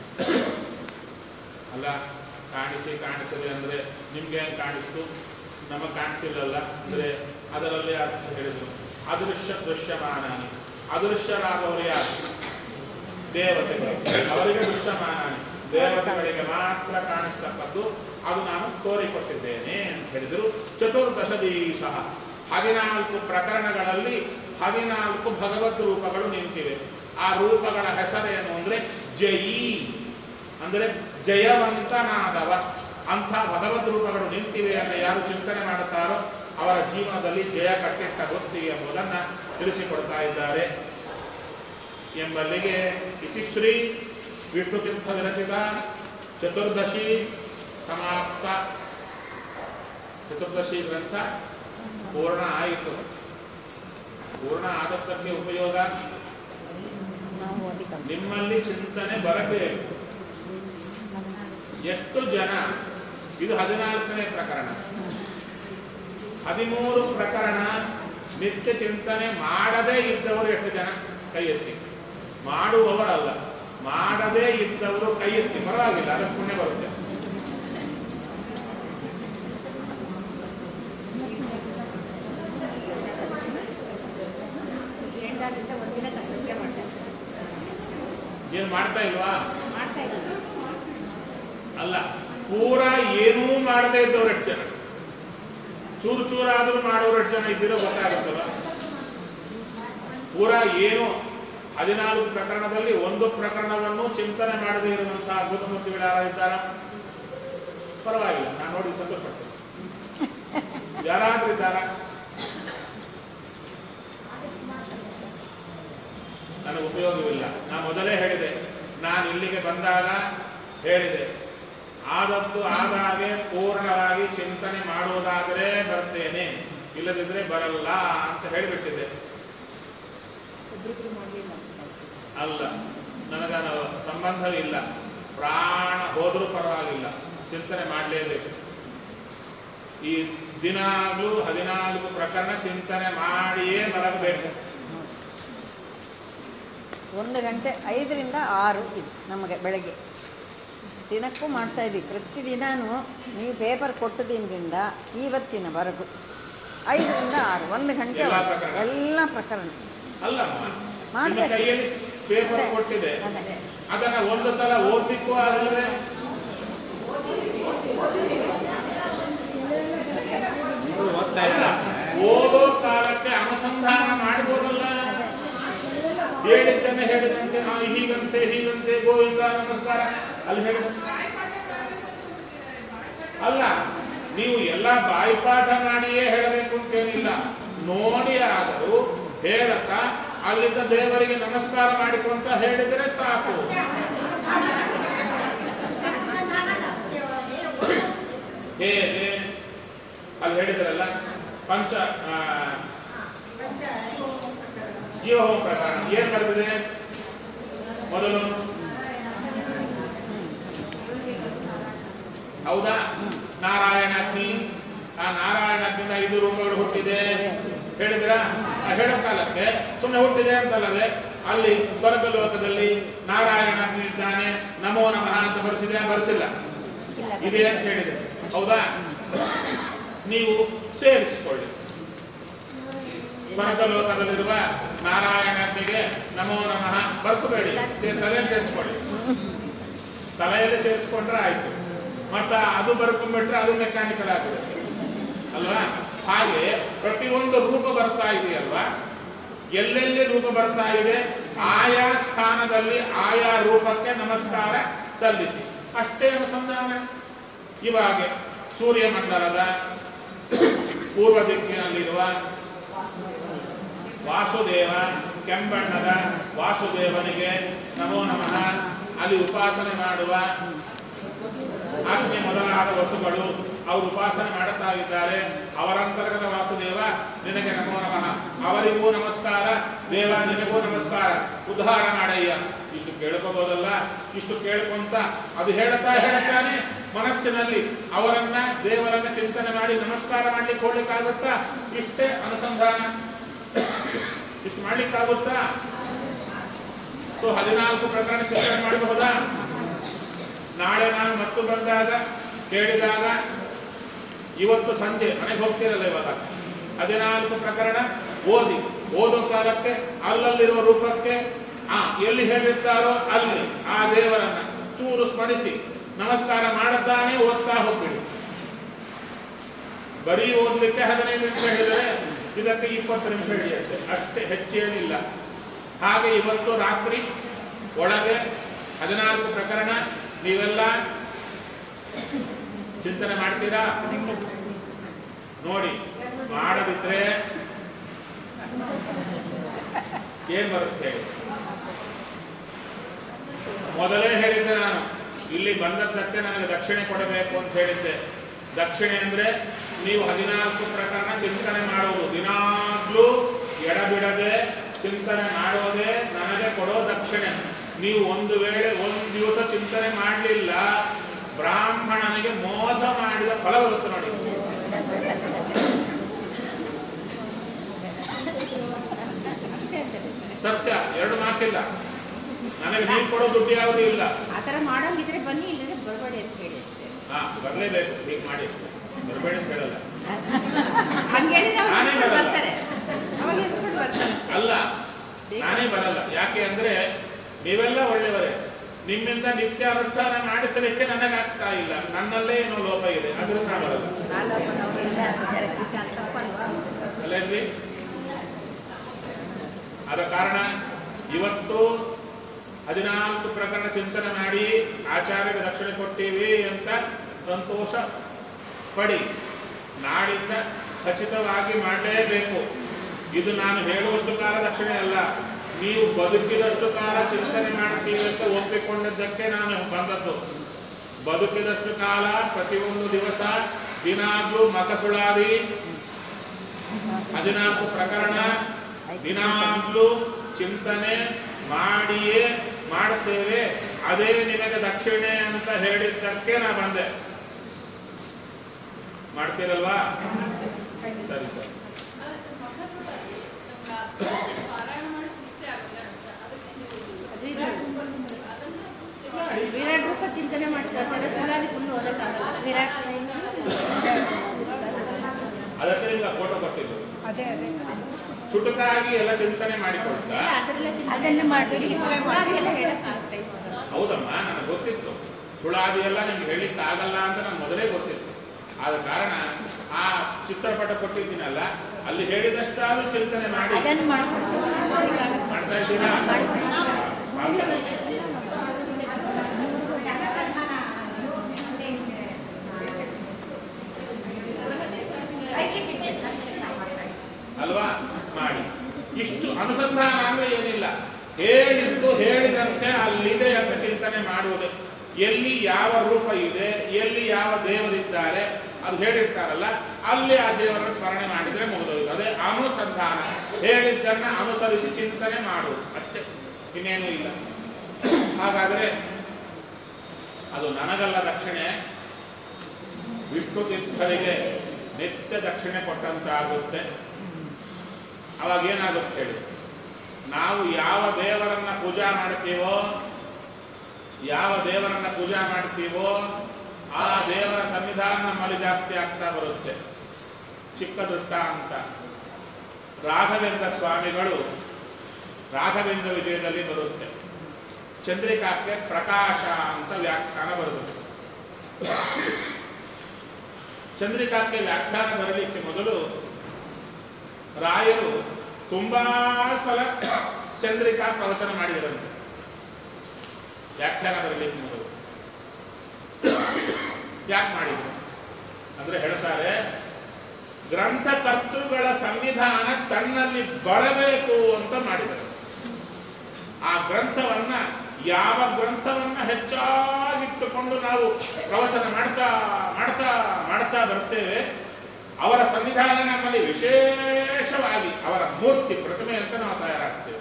ಅಲ್ಲ ಕಾಣಿಸಿ ಕಾಣಿಸದೆ ಅಂದ್ರೆ ನಿಮ್ಗೆ ಹೆಂಗ್ ಕಾಣಿಸ್ತು ನಮಗೆ ಕಾಣಿಸಿಲ್ಲಲ್ಲ ಅಂದ್ರೆ ಅದರಲ್ಲಿ ಅರ್ಥ ಹೇಳಿದ್ರು ಅದೃಶ್ಯ ದೃಶ್ಯಮಾನಾನಿ ಅದೃಶ್ಯರಾದವರು ಯಾರು ದೇವತೆಗಳು ಅವರಿಗೆ ದೃಶ್ಯಮಾನಾನಿ ದೇವತೆಗಳಿಗೆ ಮಾತ್ರ ಕಾಣಿಸ್ತಕ್ಕದ್ದು ಅದು ನಾನು ತೋರಿಕೊಟ್ಟಿದ್ದೇನೆ ಅಂತ ಹೇಳಿದರು ಚತುರ್ದಶ ದಿವಸ ಹದಿನಾಲ್ಕು ಪ್ರಕರಣಗಳಲ್ಲಿ ಹದಿನಾಲ್ಕು ಭಗವತ್ ರೂಪಗಳು ನಿಂತಿವೆ ಆ ರೂಪಗಳ ಹೆಸರೇನು ಅಂದ್ರೆ ಜಯಿ ಅಂದ್ರೆ ಜಯವಂತನಾದವ ಅಂಥ ಭಗವದ್ ರೂಪಗಳು ನಿಂತಿವೆ ಅಂತ ಯಾರು ಚಿಂತನೆ ಮಾಡುತ್ತಾರೋ ಅವರ ಜೀವನದಲ್ಲಿ ಜಯ ಕಟ್ಟಿಟ್ಟ ಗೊತ್ತಿ ಎಂಬುದನ್ನ ತಿಳಿಸಿಕೊಡ್ತಾ ಇದ್ದಾರೆ ಎಂಬಲ್ಲಿಗೆ ಇತಿಶ್ರೀ ವಿಷ್ಣುತೀರ್ಥ ವಿರಚಿತ ಚತುರ್ದಶಿ ಸಮಾಪ್ತ ಚತುರ್ದಶಿ ಗ್ರಂಥ ಪೂರ್ಣ ಆಯಿತು ಪೂರ್ಣ ಆದದ್ದಕ್ಕೆ ಉಪಯೋಗ ನಾವು ಅದಕ್ಕೆ ನಿಮ್ಮಲ್ಲಿ ಚಿಂತನೆ ಬರಬೇಕು ಎಷ್ಟು ಜನ ಇದು ಹದಿನಾಲ್ಕನೇ ಪ್ರಕರಣ ಹದಿಮೂರು ಪ್ರಕರಣ ನಿತ್ಯ ಚಿಂತನೆ ಮಾಡದೇ ಇದ್ದವರು ಎಷ್ಟು ಜನ ಕೈ ಎತ್ತಿ ಮಾಡುವವರಲ್ಲ ಮಾಡದೇ ಇದ್ದವರು ಕೈ ಎತ್ತಿ ಪರವಾಗಿಲ್ಲ ಅದಕ್ಕೆ ಪುಣ್ಯ ಬರುತ್ತೆ ಎಂಟಾದಿಂದ ಒಂದಿನ ಕಷ್ಟಕ್ಕೆ ಮಾಡ್ತಾರೆ ಏನು ಮಾಡ್ತಾ ಇಲ್ವಾ ಮಾಡ್ತಾ ಇದ್ದಾರೆ ಅಲ್ಲ ಪೂರಾ ಏನೂ ಮಾಡದೇ ಇದ್ದವ್ರು ಎಷ್ಟು ಜನ ಚೂರು ಚೂರಾದ್ರೂ ಮಾಡೋರು ಎಷ್ಟು ಜನ ಇದ್ದೀರೋ ಗೊತ್ತಾಗುತ್ತಲ್ಲ ಪೂರಾ ಏನು ಹದಿನಾಲ್ಕು ಪ್ರಕರಣದಲ್ಲಿ ಒಂದು ಪ್ರಕರಣವನ್ನು ಚಿಂತನೆ ಮಾಡದೇ ಇರುವಂತಹ ಅದ್ಭುತಮೂರ್ತಿಗಳು ಯಾರು ಇದ್ದಾರ ಪರವಾಗಿಲ್ಲ ನಾನು ನೋಡಿ ಸಂತೋಷಪಡ್ತೇನೆ ಯಾರಾದ್ರೂ ಇದ್ದಾರಾ ನನಗೆ ಉಪಯೋಗವಿಲ್ಲ ನಾನು ಮೊದಲೇ ಹೇಳಿದೆ ನಾನು ಇಲ್ಲಿಗೆ ಬಂದಾಗ ಹೇಳಿದೆ ಆದದ್ದು ಆದಾಗೆ ಪೂರ್ಣವಾಗಿ ಚಿಂತನೆ ಮಾಡುವುದಾದರೆ ಬರ್ತೇನೆ ಇಲ್ಲದಿದ್ರೆ ಬರಲ್ಲ ಅಂತ ಹೇಳಿಬಿಟ್ಟಿದೆ ಅಲ್ಲ ನನಗ ಸಂಬಂಧವಿಲ್ಲ ಪ್ರಾಣ ಹೋದರೂ ಪರವಾಗಿಲ್ಲ ಚಿಂತನೆ ಮಾಡಲೇಬೇಕು ಈ ದಿನಾಗ್ಲೂ ಹದಿನಾಲ್ಕು ಪ್ರಕರಣ ಚಿಂತನೆ ಮಾಡಿಯೇ ಮಲಗಬೇಕು ಒಂದು ಗಂಟೆ ಐದರಿಂದ ಆರು ಇದು ನಮಗೆ ಬೆಳಗ್ಗೆ ದಿನಕ್ಕೂ ಮಾಡ್ತಾ ಇದ್ದೀವಿ ಪ್ರತಿದಿನವೂ ನೀವು ಪೇಪರ್ ಕೊಟ್ಟದಿಂದ ಇವತ್ತಿನವರೆಗೂ ಐದರಿಂದ ಆರು ಒಂದು ಗಂಟೆ ಎಲ್ಲ ಪ್ರಕರಣ? ಎಲ್ಲ ಪ್ರಕರಣ ಅಲ್ಲಮ್ಮ ನಿಮ್ಮ ಮಾಡ್ಬೇಕು. ಕೈಯಲ್ಲಿ ಪೇಪರ್ ಅದೇ. ಕೊಟ್ಟಿದೆ ಅದೇ ಅದನ್ನ ಒಂದು ಸಲ ಓದ್ಲಿಕ್ಕೂ ಆಗಲ್ವೇ ನೀವು ಓದ್ತಾ ಅಲ್ಲ, ಇದ್ದಾರೆ ಓದೋ ಕಾಲಕ್ಕೆ ಅನುಸಂಧಾನ ಮಾಡ್ಬೋದಲ್ಲ ಹೇಳಿದ್ದನ್ನೇ ಹೇಳಿದಂತೆ ಆ, ಹೀಗಂತೆ ಹೀಗಂತೆ ಗೋವಿಂದ ನಮಸ್ಕಾರ ಅಲ್ಲಿ ಹೇಳಿದ ಅಲ್ಲ ನೀವು ಎಲ್ಲ ಬಾಯಿಪಾಠ ಮಾಡಿಯೇ ಹೇಳಬೇಕು ಅಂತೇನಿಲ್ಲ ನೋಡಿ ಆದರೂ ಹೇಳಕ ಅಲ್ಲಿಂದ ದೇವರಿಗೆ ನಮಸ್ಕಾರ ಮಾಡಿಕೊಂತ ಹೇಳಿದರೆ ಸಾಕು ಹೇಗೆ ಅಲ್ಲಿ ಹೇಳಿದ್ರಲ್ಲ ಪಂಚ ಆ, ಜೀವಹೋಮ ಪ್ರಕರಣ ಏನ್ ಬರ್ತದೆ ಮೊದಲು ಹೌದಾ ನಾರಾಯಣಾಗ್ನಿ ಆ ನಾರಾಯಣಾಗ್ನಿಂದ ಐದು ರೂಪಗಳು ಹುಟ್ಟಿದೆ ಹೇಳಿದ್ರ ಹೇಳೋ ಕಾಲಕ್ಕೆ ಸುಮ್ಮನೆ ಹುಟ್ಟಿದೆ ಅಂತಲ್ಲದೆ ಅಲ್ಲಿ ಸ್ವರ್ಗ ಲೋಕದಲ್ಲಿ ನಾರಾಯಣಾಗ್ನಿ ಇದ್ದಾನೆ ನಮೋ ನಮಃ ಅಂತ ಬರೆಸಿದೆ ಬರೆಸಿಲ್ಲ ಇದೆ ಅಂತ ಹೇಳಿದೆ ಹೌದಾ ನೀವು ಸೇರಿಸಿಕೊಳ್ಳಿ ಸ್ವರ್ಗ ಲೋಕದಲ್ಲಿರುವ ನಾರಾಯಣನಿಗೆ ನಮೋ ನಮಃ ಬರ್ಕೋಬೇಡಿ ತಲೆಯಲ್ಲಿ ಸೇರಿಸ್ಕೊಳ್ಳಿ ತಲೆಯಲ್ಲಿ ಸೇರಿಸ್ಕೊಂಡ್ರೆ ಆಯ್ತು ಮತ್ತ ಅದು ಬರ್ಕೊಂಡ್ಬಿಟ್ರೆ ಅದು ಮೆಕ್ಯಾನಿಕಲ್ ಆಗಿದೆ ಅಲ್ವಾ ಹಾಗೆ ಪ್ರತಿಯೊಂದು ರೂಪ ಬರ್ತಾ ಇದೆಯಲ್ವಾ ಎಲ್ಲೆಲ್ಲಿ ರೂಪ ಬರ್ತಾ ಇದೆ ಆಯಾ ಸ್ಥಾನದಲ್ಲಿ ಆಯಾ ರೂಪಕ್ಕೆ ನಮಸ್ಕಾರ ಸಲ್ಲಿಸಿ ಅಷ್ಟೇ ಅನುಸಂಧಾನ ಇವಾಗ ಸೂರ್ಯಮಂಡಲದ ಪೂರ್ವ ದಿಕ್ಕಿನಲ್ಲಿರುವ ವಾಸುದೇವ ಕೆಂಬಣ್ಣದ ವಾಸುದೇವನಿಗೆ ನಮೋ ನಮಃ ಅಲ್ಲಿ ಉಪಾಸನೆ ಮಾಡುವ ಅಗ್ನಿ ಮೊದಲಾದ ವಸ್ತುಗಳು ಅವರು ಉಪಾಸನೆ ಮಾಡುತ್ತಾ ಇದ್ದಾರೆ ಅವರಂತರ್ಗತ ವಾಸುದೇವ ನಿನಗೆ ನಮೋ ನಮಃ ಅವರಿಗೂ ನಮಸ್ಕಾರ ದೇವ ನಿನಗೂ ನಮಸ್ಕಾರ ಉದ್ಧಾರ ಮಾಡಯ್ಯ ಇಷ್ಟು ಕೇಳ್ಕೋಬೋದಲ್ಲ ಇಷ್ಟು ಕೇಳ್ಕೊಂತ ಅದು ಹೇಳುತ್ತಾ ಹೇಳುತ್ತಾನೆ ಮನಸ್ಸಿನಲ್ಲಿ ಅವರನ್ನ ದೇವರನ್ನ ಚಿಂತನೆ ಮಾಡಿ ನಮಸ್ಕಾರ ಮಾಡ್ಲಿಕ್ಕೆ ಹೋಗ್ಲಿಕ್ಕಾಗುತ್ತಾ ಇಷ್ಟೇ ಅನುಸಂಧಾನ ಇಷ್ಟು ಮಾಡ್ಲಿಕ್ಕಾಗುತ್ತಾ ಸೊ ಹದಿನಾಲ್ಕು ಪ್ರಕರಣ ಚಿಂತನೆ ಮಾಡಬಹುದಾ ನಾಳೆ ನಾನು ಮತ್ತು ಬಂದಾಗ ಕೇಳಿದಾಗ ಇವತ್ತು ಸಂಜೆ ಮನೆಗೆ ಹೋಗ್ತೀರಲ್ಲ ಇವಾಗ ಹದಿನಾಲ್ಕು ಪ್ರಕರಣ ಓದಿ ಓದೋ ಕಾಲಕ್ಕೆ ಅಲ್ಲಲ್ಲಿರುವ ರೂಪಕ್ಕೆ ಆ ಎಲ್ಲಿ ಹೇಳಿರ್ತಾರೋ ಅಲ್ಲಿ ಆ ದೇವರನ್ನ ಚೂರು ಸ್ಮರಿಸಿ ನಮಸ್ಕಾರ ಮಾಡುತ್ತಾನೆ ಓದ್ತಾ ಹೋಗ್ಬಿಡಿ ಬರೀ ಓದ್ಲಿಕ್ಕೆ ಹದಿನೈದು ನಿಮಿಷ ಹೇಳಿದರೆ ಇದಕ್ಕೆ ಇಪ್ಪತ್ತು ನಿಮಿಷ ಹಿಡಿಯುತ್ತೆ ಅಷ್ಟೇ ಹೆಚ್ಚೇನಿಲ್ಲ ಹಾಗೆ ಇವತ್ತು ರಾತ್ರಿ ಒಳಗೆ ಹದಿನಾಲ್ಕು ಪ್ರಕರಣ ನೀವೆಲ್ಲ ಚಿಂತನೆ ಮಾಡ್ತೀರಾ ನೋಡಿ ಮಾಡದಿದ್ರೆ ಏನ್ ಬರುತ್ತೆ ಹೇಳಿ ಮೊದಲೇ ಹೇಳಿದ್ದೆ ನಾನು ಇಲ್ಲಿ ಬಂದದ್ದಕ್ಕೆ ನನಗೆ ದಕ್ಷಿಣೆ ಕೊಡಬೇಕು ಅಂತ ಹೇಳಿದ್ದೆ ದಕ್ಷಿಣೆ ಅಂದ್ರೆ ನೀವು ಹದಿನಾಲ್ಕು ಪ್ರಕರಣ ಚಿಂತನೆ ಮಾಡುವುದು ದಿನಾಗ್ಲೂ ಎಡಬಿಡದೆ ಚಿಂತನೆ ಮಾಡೋದೇ ನನಗೆ ಕೊಡೋ ದಕ್ಷಿಣೆ ನೀವು ಒಂದು ವೇಳೆ ಒಂದು ದಿವಸ ಚಿಂತನೆ ಮಾಡಲಿಲ್ಲ ಬ್ರಾಹ್ಮಣನಿಗೆ ಮೋಸ ಮಾಡಿದ ಫಲ ಬರುತ್ತೆ ನೋಡಿ ಅಷ್ಟೇ ಅಂತ ಸತ್ಯ ಎರಡು ಮಾತಿಲ್ಲ ನನಗೆ ನೀವು ಕೊಡೋ ದುಡ್ಡು ಯಾವುದೂ ಇಲ್ಲ ಆ ಥರ ಮಾಡೋಂಗಿದ್ರೆ ಬನ್ನಿ ಇಲ್ಲದ್ರೆ ಬರಬೇಡಿ ಅಂತ ಹೇಳಿ ಅಷ್ಟೇ ಹಾ ಬರಲೇಬೇಕು ಹೀಗೆ ಮಾಡಿ ಬರಬೇಡಿ ಅಂತ ಹೇಳಲ್ಲ ಹಂಗೇನಿದ್ರೆ ಅವ್ರು ನಾನೇ ಎದ್ಕೊಂಡು ಬರಲ್ಲ. ಬರ್ತಾರೆ ಅವಾಗ ಎದ್ಕೊಂಡು ಬರ್ತಾರೆ ಅಷ್ಟೇ. ಅಲ್ಲ ನಾನೇ ಬರಲ್ಲ ಯಾಕೆ ಅಂದ್ರೆ ನೀವೆಲ್ಲ ಒಳ್ಳೆಯವರೇ ನಿಮ್ಮಿಂದ ನಿತ್ಯ ಅನುಷ್ಠಾನ ಮಾಡಿಸಲಿಕ್ಕೆ ನನಗಾಗ್ತಾ ಇಲ್ಲ ನನ್ನಲ್ಲೇ ಏನೋ ಲೋಪ ಇದೆ ಅದ್ರಿಂದ ನಾ ಬರಲ್ಲ ಅಲ್ಲೇನ್ರಿ ಆದ ಕಾರಣ ಇವತ್ತು ಹದಿನಾಲ್ಕು ಪ್ರಕರಣ ಚಿಂತನೆ ಮಾಡಿ ಆಚಾರ್ಯಗೆ ದಕ್ಷಿಣೆ ಕೊಟ್ಟೀವಿ ಅಂತ ಸಂತೋಷ ಪಡಿ ನಾಡಿಂದ ಖಚಿತವಾಗಿ ಮಾಡಲೇಬೇಕು ಇದು ನಾನು ಹೇಳುವಷ್ಟು ಕಾಲ ದಕ್ಷಿಣೆ ಅಲ್ಲ ನೀವು ಬದುಕಿದಷ್ಟು ಕಾಲ ಚಿಂತನೆ ಮಾಡ್ತೀವಿ ಅಂತ ಒಪ್ಪಿಕೊಂಡಿದ್ದಕ್ಕೆ ನಾನು ಬಂದದ್ದು ಬದುಕಿದಷ್ಟು ಕಾಲ ಪ್ರತಿಯೊಂದು ದಿವಸ ದಿನಾಗ್ಲೂ ಮಕಸುಳಾದಿ ಹದಿನಾಲ್ಕು ಪ್ರಕರಣ ದಿನಾಗ್ಲೂ ಚಿಂತನೆ ಮಾಡಿಯೇ ಮಾಡುತ್ತೇವೆ ಅದೇ ನಿಮಗೆ ದಕ್ಷಿಣೆ ಅಂತ ಹೇಳಿದ್ದಕ್ಕೆ ನಾ ಬಂದೆ ಮಾಡ್ತೀರಲ್ವಾ ಸರಿ ಸರಿ ಅದು ಇದು ವಿರಾಟ್ ರೂಪ ಚಿಂತನೆ ಮಾಡ್ತಾರೆ ಸುಳ್ಳಾದಿ ಫುಲ್ ಓದಕ್ಕಾಗಲ್ಲ ವಿರಾಟ್ ಅದಕ್ಕೆ ನಿಮ್ಗೆ ಫೋಟೋ ಕೊಟ್ಟಿದ್ದು ಅದೇ ಅದೇ ಚುಟುಕಾಗಿ ಎಲ್ಲ ಚಿಂತನೆ ಮಾಡಿಕೊಡ್ತಾ ಅದರೆಲ್ಲ ಚಿಂತನೆ ಅದನ್ನು ಮಾಡ್ತೀವಿ. ಅದೆಲ್ಲ ಹೇಳಕ್ ಆಗ್ತಾ ಇಲ್ಲ. ಹೌದಮ್ಮ ನನಗೆ ಗೊತ್ತಿತ್ತು ಸುಳಾದಿ ಎಲ್ಲ ನಿಮ್ಗೆ ಹೇಳಿಕ್ಕೆ ಆಗಲ್ಲ ಅಂತ ನನಗೆ ಮೊದಲೇ ಗೊತ್ತಿತ್ತು ಆದ ಕಾರಣ ಆ ಚಿತ್ರಪಟ ಕೊಟ್ಟಿದ್ದೀನಲ್ಲ ಅಲ್ಲಿ ಹೇಳಿದಷ್ಟಾದ್ರೂ ಚಿಂತನೆ ಮಾಡಿ ಅದನ್ನು ಮಾಡ್ಕೊಡ್ತೀವಿ ಮಾಡ್ತಾ ಇದ್ದೀರಾ ಮಾಡ್ತಾ- ಅಲ್ವಾ ಮಾಡಿ ಇಷ್ಟು ಅನುಸಂಧಾನ ಅಂದ್ರೆ ಏನಿಲ್ಲ ಹೇಳಿದ್ದು ಹೇಳಿದಂತೆ ಅಲ್ಲಿದೆ ಅಂತ ಚಿಂತನೆ ಮಾಡುವುದು ಎಲ್ಲಿ ಯಾವ ರೂಪ ಇದೆ ಎಲ್ಲಿ ಯಾವ ದೇವರಿದ್ದಾರೆ ಅದು ಹೇಳಿರ್ತಾರಲ್ಲ ಅಲ್ಲಿ ಆ ದೇವರನ್ನು ಸ್ಮರಣೆ ಮಾಡಿದ್ರೆ ಮುಗಿದೋಯ್ತು ಅದೇ ಅನುಸಂಧಾನ ಹೇಳಿದ್ದನ್ನ ಅನುಸರಿಸಿ ಚಿಂತನೆ ಮಾಡುವುದು ಅಷ್ಟೇ ಇನ್ನೇನು ಇಲ್ಲ ಹಾಗಾದರೆ ಅದು ನನಗಲ್ಲ ದಕ್ಷಿಣೆ ವಿಷ್ಣು ತೀರ್ಥರಿಗೆ ನಿತ್ಯ ದಕ್ಷಿಣೆ ಕೊಟ್ಟಂತಾಗುತ್ತೆ ಅವಾಗ ಏನಾಗುತ್ತೆ ಹೇಳಿ ನಾವು ಯಾವ ದೇವರನ್ನ ಪೂಜಾ ಮಾಡ್ತೀವೋ ಯಾವ ದೇವರನ್ನ ಪೂಜಾ ಮಾಡ್ತೀವೋ ಆ ದೇವರ ಸನ್ನಿಧಾನ ನಮ್ಮಲ್ಲಿ ಜಾಸ್ತಿ ಆಗ್ತಾ ಬರುತ್ತೆ ಚಿಕ್ಕ ದೃಷ್ಟ ಅಂತ ರಾಘವೇಂದ್ರ ಸ್ವಾಮಿಗಳು ರಾಘವೇಂದ್ರ ವಿಜಯದಲ್ಲಿ ಬರುತ್ತೆ ಚಂದ್ರಿಕಾಕ್ಕೆ ಪ್ರಕಾಶ ಅಂತ ವ್ಯಾಖ್ಯಾನ ಬರುತ್ತೆ ಚಂದ್ರಿಕಾಕ್ಕೆ ವ್ಯಾಖ್ಯಾನ ಬರಲಿಕ್ಕೆ ಮೊದಲು ರಾಯರು ತುಂಬಾ ಸಲ ಚಂದ್ರಿಕಾ ಪ್ರವಚನ ಮಾಡಿದರಂತೆ ವ್ಯಾಖ್ಯಾನ ಬರಲಿಕ್ಕೆ ಮೊದಲು ಯಾಕೆ ಮಾಡಿದ್ರು ಅಂದ್ರೆ ಹೇಳ್ತಾರೆ ಗ್ರಂಥಕರ್ತೃಗಳ ಸಂವಿಧಾನ ತನ್ನಲ್ಲಿ ಬರಬೇಕು ಅಂತ ಮಾಡಿದರು ಆ ಗ್ರಂಥವನ್ನ ಯಾವ ಗ್ರಂಥವನ್ನ ಹೆಚ್ಚಾಗಿಟ್ಟುಕೊಂಡು ನಾವು ಪ್ರವಚನ ಮಾಡ್ತಾ ಮಾಡ್ತಾ ಮಾಡ್ತಾ ಬರ್ತೇವೆ ಅವರ ಸನ್ನಿಧಾನ ನಮ್ಮಲ್ಲಿ ವಿಶೇಷವಾಗಿ ಅವರ ಮೂರ್ತಿ ಪ್ರತಿಮೆ ಅಂತ ನಾವು ತಯಾರಾಗ್ತೇವೆ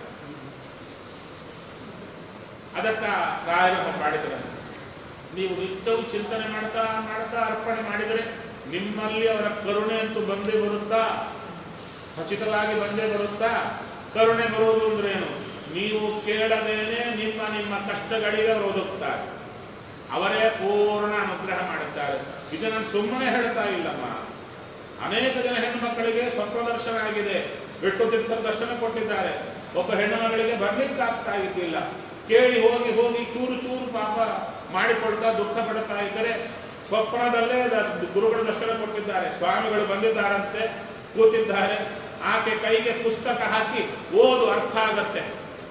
ಅದಕ್ಕ ರಾಯರು ಮಾಡಿದರೆ ನೀವು ನಿತ್ಯವೂ ಚಿಂತನೆ ಮಾಡ್ತಾ ಮಾಡ್ತಾ ಅರ್ಪಣೆ ಮಾಡಿದರೆ ನಿಮ್ಮಲ್ಲಿ ಅವರ ಕರುಣೆ ಅಂತೂ ಬಂದೇ ಬರುತ್ತಾ ಖಚಿತವಾಗಿ ಬಂದೇ ಬರುತ್ತಾ ಕರುಣೆ ಬರುವುದು ಅಂದ್ರೆ ಏನು ನೀವು ಕೇಳದೇನೆ ನಿಮ್ಮ ನಿಮ್ಮ ಕಷ್ಟಗಳಿಗೆ ಅವರು ಒದಗುತ್ತಾರೆ ಅವರೇ ಪೂರ್ಣ ಅನುಗ್ರಹ ಮಾಡುತ್ತಾರೆ ಇದು ನಾನು ಸುಮ್ಮನೆ ಹೇಳ್ತಾ ಇಲ್ಲಮ್ಮ ಅನೇಕ ಜನ ಹೆಣ್ಣು ಮಕ್ಕಳಿಗೆ ಸ್ವಪ್ನ ದರ್ಶನ ಆಗಿದೆ ಬಿಟ್ಟು ತೀರ್ಥರ ದರ್ಶನ ಕೊಟ್ಟಿದ್ದಾರೆ ಒಬ್ಬ ಹೆಣ್ಣು ಮಗಳಿಗೆ ಬರ್ಲಿಕ್ಕೆ ಆಗ್ತಾ ಇದ್ದಿಲ್ಲ ಕೇಳಿ ಹೋಗಿ ಹೋಗಿ ಚೂರು ಚೂರು ಪಾಪ ಮಾಡಿಕೊಳ್ತಾ ದುಃಖ ಪಡ್ತಾ ಇದ್ದರೆ ಸ್ವಪ್ನದಲ್ಲೇ ದ- ಗುರುಗಳ ದರ್ಶನ ಕೊಟ್ಟಿದ್ದಾರೆ ಸ್ವಾಮಿಗಳು ಬಂದಿದ್ದಾರಂತೆ ಕೂತಿದ್ದಾರೆ ಆಕೆ ಕೈಗೆ ಪುಸ್ತಕ ಹಾಕಿ ಓದು ಅರ್ಥ ಆಗತ್ತೆ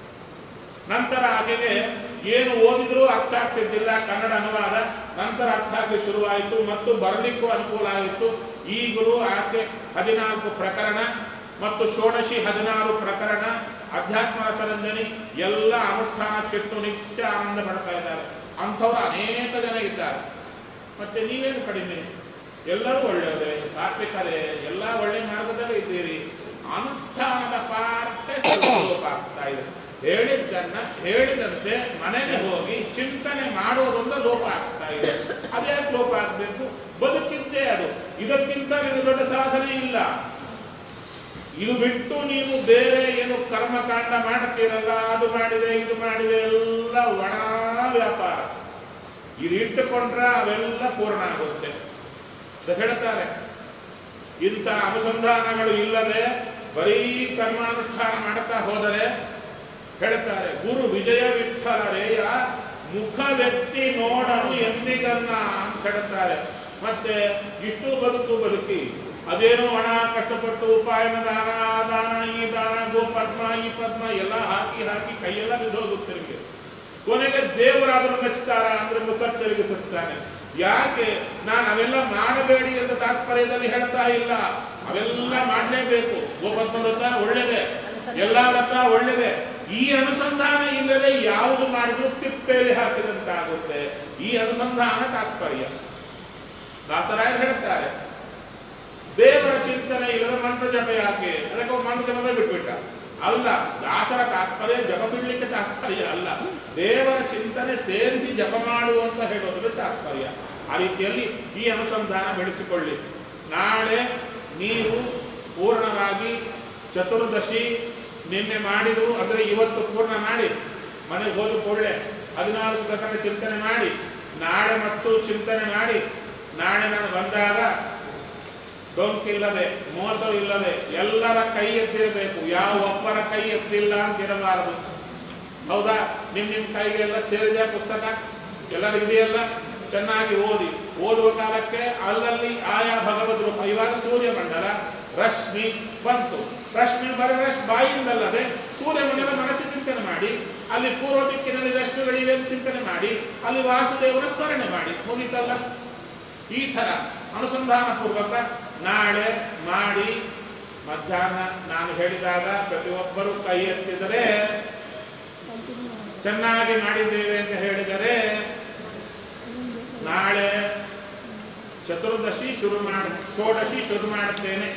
ನಂತರ ಆಕೆಗೆ ಏನು ಓದಿದ್ರೂ ಅರ್ಥ ಆಗ್ತಿದ್ದಿಲ್ಲ ಕನ್ನಡ ಅನುವಾದ ನಂತರ ಅರ್ಥ ಆಗಲಿ ಶುರುವಾಯಿತು ಮತ್ತು ಬರಲಿಕ್ಕೂ ಅನುಕೂಲ ಆಯಿತು ಈಗಲೂ ಆಕೆ ಹದಿನಾಲ್ಕು ಪ್ರಕರಣ ಮತ್ತು ಷೋಡಶಿ ಹದಿನಾರು ಪ್ರಕರಣ ಅಧ್ಯಾತ್ಮ ರಸರಂಜನಿ ಎಲ್ಲ ಅನುಷ್ಠಾನಕ್ಕಿಟ್ಟು ನಿತ್ಯ ಆನಂದ ಪಡ್ತಾ ಇದ್ದಾರೆ ಅಂಥವ್ರು ಅನೇಕ ಜನ ಇದ್ದಾರೆ ಮತ್ತೆ ನೀವೇನು ಕಡಿಮೆ ಎಲ್ಲರೂ ಒಳ್ಳೆಯವರೇ ಸಾತ್ವಿಕರೇ ಎಲ್ಲ ಒಳ್ಳೆ ಮಾರ್ಗದಲ್ಲೇ ಇದ್ದೀರಿ ಅನುಷ್ಠಾನದ ಪಾಠ ಸ್ವಲ್ಪ ಲೋಪ ಆಗ್ತಾ ಇದೆ ಹೇಳಿದ್ದನ್ನ ಹೇಳಿದಂತೆ ಮನೆಗೆ ಹೋಗಿ ಚಿಂತನೆ ಮಾಡೋದ್ರಿಂದ ಲೋಪ ಆಗ್ತಾ ಇದೆ ಅದ್ಯಾಕೆ ಲೋಪ ಆಗ್ಬೇಕು ಬದುಕಿದ್ದೇ ಅದು ಇದಕ್ಕಿಂತ ನಿಮಗೆ ದೊಡ್ಡ ಸಾಧನೆ ಇಲ್ಲ ಇದು ಬಿಟ್ಟು ನೀವು ಬೇರೆ ಏನು ಕರ್ಮಕಾಂಡ ಮಾಡ್ತೀರಲ್ಲ ಅದು ಮಾಡಿದೆ ಇದು ಮಾಡಿದೆ ಎಲ್ಲ ಒಣ ವ್ಯಾಪಾರ ಇದು ಇಟ್ಟುಕೊಂಡ್ರೆ ಅವೆಲ್ಲ ಪೂರ್ಣ ಆಗುತ್ತೆ ಅಂತ ಹೇಳ್ತಾರೆ ಇಂಥ ಅನುಸಂಧಾನಗಳು ಇಲ್ಲದೆ ಬರೀ ಕರ್ಮಾನುಷ್ಠಾನ ಮಾಡುತ್ತಾ ಹೋದರೆ ಹೇಳ್ತಾರೆ ಗುರು ವಿಜಯ ವಿಠಲರೇಯ ಮುಖವೆತ್ತಿ ನೋಡನು ಎಂದಿಗನ್ನ ಅಂತ ಹೇಳ್ತಾರೆ ಮತ್ತೆ ಇಷ್ಟು ಬದುಕು ಬದುಕಿ ಅದೇನೋ ಹಣ ಕಷ್ಟಪಟ್ಟು ಉಪಾಯನ ದಾನ ಆ ದಾನ ಈ ದಾನ ಗೋ ಪದ್ಮ ಈ ಪದ್ಮ ಎಲ್ಲ ಹಾಕಿ ಹಾಕಿ ಕೈಯೆಲ್ಲ ಬಿದ್ದೋಗುತ್ತೆ ನಿಮಗೆ ಕೊನೆಗೆ ದೇವರಾದರೂ ಮೆಚ್ತಾರ ಅಂದ್ರೆ ಮುಖ ತಿರುಗಿಸುತ್ತಾನೆ ಯಾಕೆ ನಾನು ಅವೆಲ್ಲ ಮಾಡಬೇಡಿ ಅಂತ ತಾತ್ಪರ್ಯದಲ್ಲಿ ಹೇಳ್ತಾ ಇಲ್ಲ ಅವೆಲ್ಲ ಮಾಡಲೇಬೇಕು ಗೋಪದ್ಮ ವ್ರತ ಒಳ್ಳೆದೆ ಎಲ್ಲ ವ್ರತ ಒಳ್ಳೆದೆ ಈ ಅನುಸಂಧಾನ ಇಲ್ಲದೆ ಯಾವುದು ಮಾಡಿದ್ರು ತಿಪ್ಪೇಲಿ ಹಾಕಿದಂತಾಗುತ್ತೆ ಈ ಅನುಸಂಧಾನ ತಾತ್ಪರ್ಯ ದಾಸರಾಯರು ಹೇಳ್ತಾರೆ ದೇವರ ಚಿಂತನೆ ಇಲ್ಲದ ಮಂತ್ರ ಜಪ ಯಾಕೆ ಅದಕ್ಕೆ ಒಬ್ಬ ಮಂತ್ರ ಜಪವೇ ಬಿಟ್ಬಿಟ್ಟ ಅಲ್ಲ ದಾಸರ ತಾತ್ಪರ್ಯ ಜಪ ಬಿಡ್ಲಿಕ್ಕೆ ತಾತ್ಪರ್ಯ ಅಲ್ಲ ದೇವರ ಚಿಂತನೆ ಸೇರಿಸಿ ಜಪ ಮಾಡು ಅಂತ ಹೇಳೋದ್ರ ತಾತ್ಪರ್ಯ ಆ ರೀತಿಯಲ್ಲಿ ಈ ಅನುಸಂಧಾನ ಬೆಳೆಸಿಕೊಳ್ಳಿ ನಾಳೆ ನೀವು ಪೂರ್ಣವಾಗಿ ಚತುರ್ದಶಿ ನಿನ್ನೆ ಮಾಡಿದು ಅಂದರೆ ಇವತ್ತು ಪೂರ್ಣ ಮಾಡಿ ಮನೆಗೆ ಹೋದ ಕೂಡಲೇ ಹದಿನಾಲ್ಕು ಪ್ರಕರಣ ಚಿಂತನೆ ಮಾಡಿ ನಾಳೆ ಮತ್ತು ಚಿಂತನೆ ಮಾಡಿ ನಾಳೆ ನಾನು ಬಂದಾಗ ಡೊಂಕಿಲ್ಲದೆ ಮೋಸವಿಲ್ಲದೆ ಎಲ್ಲರ ಕೈ ಎತ್ತಿರಬೇಕು ಯಾವ ಒಬ್ಬರ ಕೈ ಎತ್ತಿಲ್ಲ ಅಂತ ಇರಬಾರದು ಹೌದಾ ನಿಮ್ ನಿಮ್ ಕೈಗೆ ಎಲ್ಲ ಸೇರಿದೆ ಪುಸ್ತಕ ಎಲ್ಲರಿಗೂ ಇದೆಯಲ್ಲ ಚೆನ್ನಾಗಿ ಓದಿ ಓದುವ ಕಾಲಕ್ಕೆ ಅಲ್ಲಲ್ಲಿ ಆಯಾ ಭಗವದ್ ರೂಪ ಇವಾಗ ಸೂರ್ಯಮಂಡಲ ರಶ್ಮಿ ಬಂತು ರಶ್ಮಿ ಬರೀ ರಶ್ ಬಾಯಿಂದಲ್ಲದೆ ಸೂರ್ಯಮಂಡಲ ಮನಸ್ಸು ಚಿಂತನೆ ಮಾಡಿ ಅಲ್ಲಿ ಪೂರ್ವ ದಿಕ್ಕಿನಲ್ಲಿ ರಶ್ಮಿಗಳಿವೆ ಅಂತ ಚಿಂತನೆ ಮಾಡಿ ಅಲ್ಲಿ ವಾಸುದೇವನ ಸ್ಮರಣೆ ಮಾಡಿ ಮುಗೀತಲ್ಲ ಈ ಥರ ಅನುಸಂಧಾನ ಪೂರ್ವಕ ನಾಳೆ ಮಾಡಿ ಮಧ್ಯಾಹ್ನ ನಾನು ಹೇಳಿದಾಗ ಪ್ರತಿಯೊಬ್ಬರು ಕೈ ಎತ್ತಿದರೆ ಚೆನ್ನಾಗಿ ಮಾಡಿದ್ದೇವೆ ಅಂತ ಹೇಳಿದರೆ ನಾಳೆ ಚತುರ್ದಶಿ ಶುರು ಮಾಡ ಷೋಡಶಿ ಶುರು ಮಾಡುತ್ತೇನೆ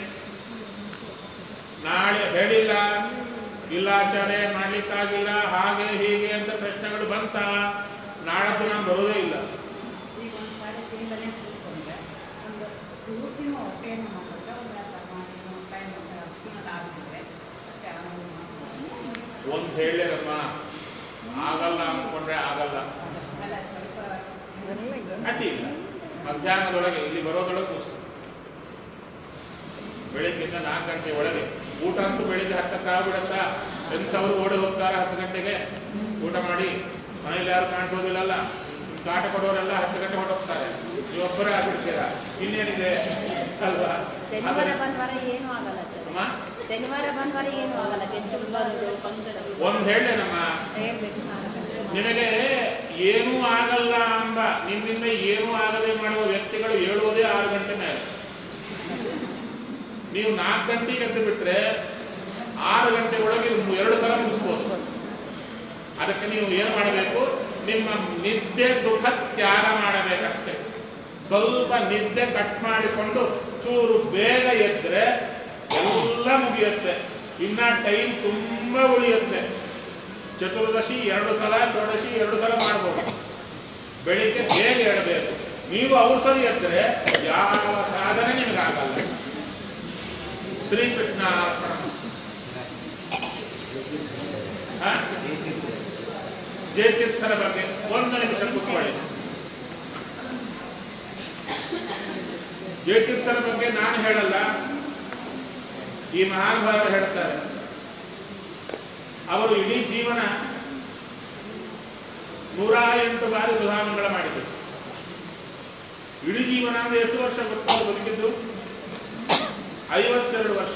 ನಾಳೆ ಹೇಳಿಲ್ಲ ಇಲ್ಲ ಆಚಾರ್ಯ ಮಾಡ್ಲಿಕ್ಕಾಗಿಲ್ಲ ಹಾಗೆ ಹೀಗೆ ಅಂತ ಪ್ರಶ್ನೆಗಳು ಬಂತ ನಾಳದ್ದು ನಾನು ಬರೋದೇ ಇಲ್ಲ ಈಗ ಒಂದು ಸಾರಿ ಚಿಂತನೆ ಕೂತ್ಕೊಂಡ್ರೆ ಒಂದು ಪೂರ್ತಿನೂ ಹೊಟ್ಟೆಯನ್ನು ಮಾಡ್ಕೊಂಡ್ರೆ ಒಂದು ಮೂರು ಟೈಮ್ ಶ್ರೀಮಂತ ಆಗಿದ್ರೆ ಮತ್ತೆ ಆಮೇಲೆ ಮಾಡ್ಕೊಂಡು ಒಂದು ಹೇಳಿರಮ್ಮ ಆಗಲ್ಲ ಅಂದ್ಕೊಂಡ್ರೆ ಆಗಲ್ಲ ಅಲ್ಲ ಸ್ವಲ್ಪ ಅಡ್ಡಿ ಇಲ್ಲ ಮಧ್ಯಾಹ್ನದೊಳಗೆ ಇಲ್ಲಿ ಬರೋದೊಳಗೆ ಮುಗಿಸು ಬೆಳಿಗ್ಗೆಯಿಂದ ನಾಲ್ಕು ಗಂಟೆ ಒಳಗೆ ಊಟ ಅಂತೂ ಬೆಳಿಗ್ಗೆ ಹತ್ತಕ್ಕಾಗ್ಬಿಡತ್ತಾ ಎಂಥವ್ರು ಓಡಿ ಹೋಗ್ತಾರೆ ಹತ್ತು ಗಂಟೆಗೆ ಊಟ ಮಾಡಿ ಮನೇಲಿ ಯಾರು ಕಾಣಿಸೋದಿಲ್ಲಲ್ಲ ಕಾಟ ಕೊಡೋರೆಲ್ಲ ಹತ್ತು ಗಂಟೆ ಹೊರಟೋಗ್ತಾರೆ ನೀವೊಬ್ಬರೇ ಆಗ್ಬಿಡ್ತೀರಾ ಇನ್ನೇನಿದೆ ಅಲ್ವಾ ಶನಿವಾರ ಆದರೆ- ಭಾನುವಾರ ಏನೂ ಆಗಲ್ಲ ಚಲ ಅಮ್ಮ ಶನಿವಾರ ಭಾನುವಾರ ಏನೂ ಆಗಲ್ಲ ಗೆಸ್ಟ್ ಬರೋದು ಫಂಕ್ಷನ್ ಒಂದು ಹೇಳೇನಮ್ಮ ಹೇಳ್ಬೇಕು ನಿನಗೆ ಏನೂ ಆಗಲ್ಲ ಎಂಬ ನಿನ್ನಿಂದ ಏನೂ ಆಗದೆ ಮಾಡುವ ವ್ಯಕ್ತಿಗಳು ಏಳುವುದೇ ಆರು ಗಂಟೆ ಮೇಲೆ ನೀವು ನಾಲ್ಕು ಗಂಟೆಗೆ ಎದ್ದು ಬಿಟ್ರೆ ಆರು ಗಂಟೆ ಒಳಗೆ ಇದು ಎರಡು ಸಲ ಮುಗಿಸ್ಬೋದು ಅದಕ್ಕೆ ನೀವು ಏನು ಮಾಡಬೇಕು ನಿಮ್ಮ ನಿದ್ದೆ ಸುಖ ತ್ಯಾಗ ಮಾಡಬೇಕಷ್ಟೇ ಸ್ವಲ್ಪ ನಿದ್ದೆ ಕಟ್ ಮಾಡಿಕೊಂಡು ಚೂರು ಬೇಗ ಎದ್ರೆ ಎಲ್ಲ ಮುಗಿಯುತ್ತೆ ಇನ್ನ ಟೈಮ್ ತುಂಬಾ ಉಳಿಯುತ್ತೆ ಚತುರ್ದಶಿ ಎರಡು ಸಲ ಷೋಡಶಿ ಎರಡು ಸಲ ಮಾಡ್ಬೋದು ಬೆಳಿಗ್ಗೆ ಬೇಗ ಎಡಬೇಕು ನೀವು ಅವಸರ ಎದ್ರೆ ಯಾವ ಸಾಧನೆ ನಿಮಗಾಗಲ್ಲ ಶ್ರೀಕೃಷ್ಣ ಅರ್ಪಣಮಸ್ತು. ಹಾ? ಜಯತೀರ್ಥರ ಬಗ್ಗೆ ಒಂದು ನಿಮಿಷ ಕೂತ್ಕೊಳ್ಳಿ ಜಯತೀರ್ಥರ ಬಗ್ಗೆ ನಾನು ಹೇಳಲ್ಲ ಈ ಮಹಾನುಭಾವರು ಹೇಳ್ತಾರೆ ಅವರು ಇಡೀ ಜೀವನ ನೂರ ಎಂಟು ಬಾರಿ ಸುಧಾಮಂಗಳ ಮಾಡಿದರು ಇಡೀ ಜೀವನ ಅಂದ್ರೆ ಎಷ್ಟು ವರ್ಷ ಗೊತ್ತಾ ಬದುಕಿದ್ದು ಐವತ್ತೆರಡು ವರ್ಷ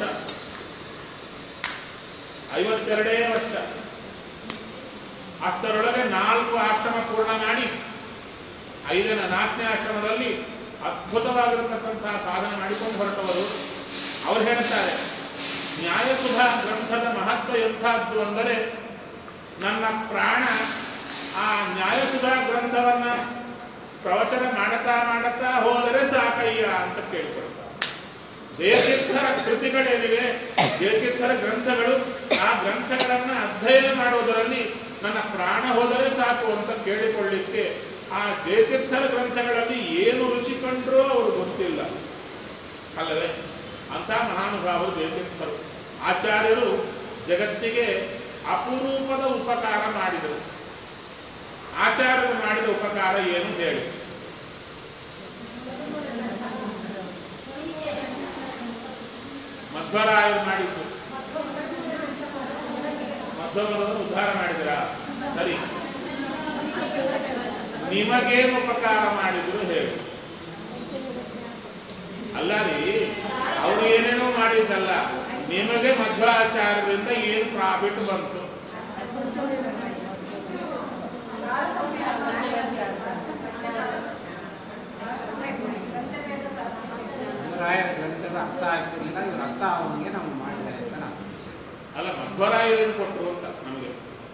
ಐವತ್ತೆರಡೇ ವರ್ಷ ಅಷ್ಟರೊಳಗೆ ನಾಲ್ಕು ಆಶ್ರಮ ಪೂರ್ಣ ಮಾಡಿ ಐದನೇ ನಾಲ್ಕನೇ ಆಶ್ರಮದಲ್ಲಿ ಅದ್ಭುತವಾಗಿರತಕ್ಕಂತಹ ಸಾಧನೆ ಮಾಡಿಕೊಂಡು ಹೊರಟವರು ಅವರು ಹೇಳ್ತಾರೆ ನ್ಯಾಯಸುಧ ಗ್ರಂಥದ ಮಹತ್ವ ಎಂಥದ್ದು ಅಂದರೆ ನನ್ನ ಪ್ರಾಣ ಆ ನ್ಯಾಯಸುಧ ಗ್ರಂಥವನ್ನ ಪ್ರವಚನ ಮಾಡುತ್ತಾ ಮಾಡುತ್ತಾ ಹೋದರೆ ಸಾಕಯ್ಯ ಅಂತ ಕೇಳ್ಕೊಳ್ತಾರೆ ಜಯತೀರ್ಥರ ಕೃತಿಗಳೇನಿವೆ ಜಯತೀರ್ಥರ ಗ್ರಂಥಗಳು ಆ ಗ್ರಂಥಗಳನ್ನ ಅಧ್ಯಯನ ಮಾಡುವುದರಲ್ಲಿ ನನ್ನ ಪ್ರಾಣ ಹೋದರೆ ಸಾಕು ಅಂತ ಕೇಳಿಕೊಳ್ಳಿಕ್ಕೆ ಆ ಜಯತೀರ್ಥರ ಗ್ರಂಥಗಳಲ್ಲಿ ಏನು ರುಚಿ ಕಂಡ್ರೂ ಅವರು ಗೊತ್ತಿಲ್ಲ ಅಲ್ಲವೇ ಅಂತ ಮಹಾನುಭಾವರು ಜಯತೀರ್ಥರು ಆಚಾರ್ಯರು ಜಗತ್ತಿಗೆ ಅಪರೂಪದ ಉಪಕಾರ ಮಾಡಿದರು ಆಚಾರ್ಯರು ಮಾಡಿದ ಉಪಕಾರ ಏನು ಹೇಳಿ ಮಧ್ವರಾಯರು ಮಾಡಿದ್ದು ಮಧ್ವರನ್ನು ಉದ್ಧಾರ ಮಾಡಿದ್ರ ಸರಿ ನಿಮಗೇನು ಉಪಕಾರ ಮಾಡಿದ್ರು ಹೇಳಿ ಅಲ್ಲ ರೀ ಅವರು ಏನೇನೋ ಮಾಡಿದ್ದಲ್ಲ ನಿಮಗೆ ಮಧ್ವಾಚಾರ್ಯರಿಂದ ಏನು ಪ್ರಾಫಿಟ್ ಬಂತು ರಾಯರ ಗ್ರಂಥಗಳು ಅರ್ಥ ಆಗ್ತಿರ್ಲಿಲ್ಲ ಇವ್ರು ಅರ್ಥ ಆಗೋಂಗೆ ನಾವು ಮಾಡಿದ್ದಾರೆ ಅಂತ ನಾವು ಅಲ್ಲ ಮಧ್ವರಾಯರು ಏನು ಕೊಟ್ಟರು ಅಂತ ನಮಗೆ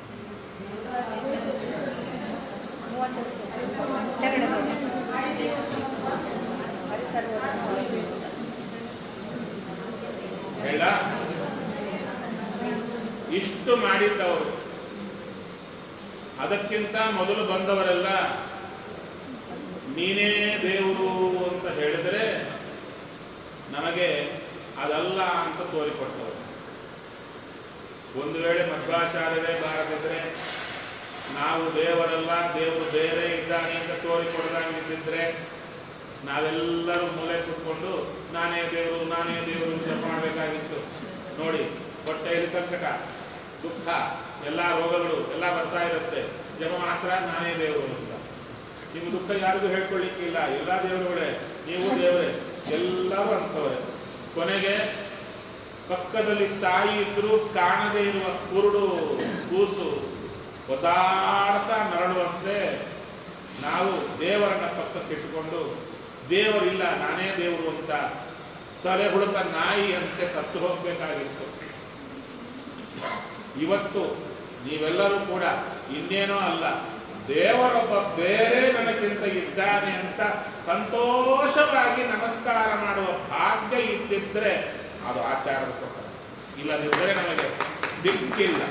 ಹೇಳ ಇಷ್ಟು ಮಾಡಿದ್ದವರು ಅದಕ್ಕಿಂತ ಮೊದಲು ಬಂದವರೆಲ್ಲ ನೀನೇ ದೇವರು ಅಂತ ಹೇಳಿದರೆ ನಮಗೆ ಅದಲ್ಲ ಅಂತ ತೋರಿಕೊಟ್ಟವರು ಒಂದು ವೇಳೆ ಮಧ್ವಾಚಾರ್ಯರೇ ಬಾರದಿದ್ರೆ ನಾವು ದೇವರಲ್ಲ ದೇವರು ಬೇರೆ ಇದ್ದಾನೆ ಅಂತ ತೋರಿಕೊಡ್ದಂಗಿದ್ದಿದ್ರೆ ನಾವೆಲ್ಲರೂ ಮೂಲೆ ಕೂತ್ಕೊಂಡು ನಾನೇ ದೇವರು ನಾನೇ ದೇವರು ಜಪ ಮಾಡಬೇಕಾಗಿತ್ತು ನೋಡಿ ಹೊಟ್ಟೆಯಲ್ಲಿ ಸಂಕಟ ದುಃಖ ಎಲ್ಲ ರೋಗಗಳು ಎಲ್ಲ ಬರ್ತಾ ಇರುತ್ತೆ ಜಪ ಮಾತ್ರ ನಾನೇ ದೇವರು ಅಂತ ನಿಮ್ಮ ದುಃಖ ಯಾರಿಗೂ ಹೇಳ್ಕೊಳ್ಳಿಕ್ಕಿಲ್ಲ ಎಲ್ಲ ದೇವರುಗಳೇ ನೀವು ದೇವರೇ ಎಲ್ಲರೂ ಅಂತವ್ರೆ ಕೊನೆಗೆ ಪಕ್ಕದಲ್ಲಿ ತಾಯಿ ಇದ್ರೂ ಕಾಣದೇ ಇರುವ ಕುರುಡು ಕೂಸು ಒತ್ತಾಡ್ತಾ ನರಳುವಂತೆ ನಾವು ದೇವರನ್ನ ಪಕ್ಕಕ್ಕಿಟ್ಟುಕೊಂಡು ದೇವರಿಲ್ಲ ನಾನೇ ದೇವರು ಅಂತ ತಲೆ ಹುಡುಕ ನಾಯಿ ಅಂತೆ ಸತ್ತು ಹೋಗ್ಬೇಕಾಗಿತ್ತು ಇವತ್ತು ನೀವೆಲ್ಲರೂ ಕೂಡ ಇನ್ನೇನೋ ಅಲ್ಲ ದೇವರೊಬ್ಬ ಬೇರೆ ನನಗಿಂತ ಇದ್ದಾನೆ ಅಂತ ಸಂತೋಷವಾಗಿ ನಮಸ್ಕಾರ ಮಾಡುವ ಭಾಗ್ಯ ಇದ್ದಿದ್ರೆ ಅದು ಆಚಾರದ ಕೊಟ್ಟ ಇಲ್ಲದಿದ್ದರೆ ನಮಗೆ ದಿಕ್ಕಿಲ್ಲ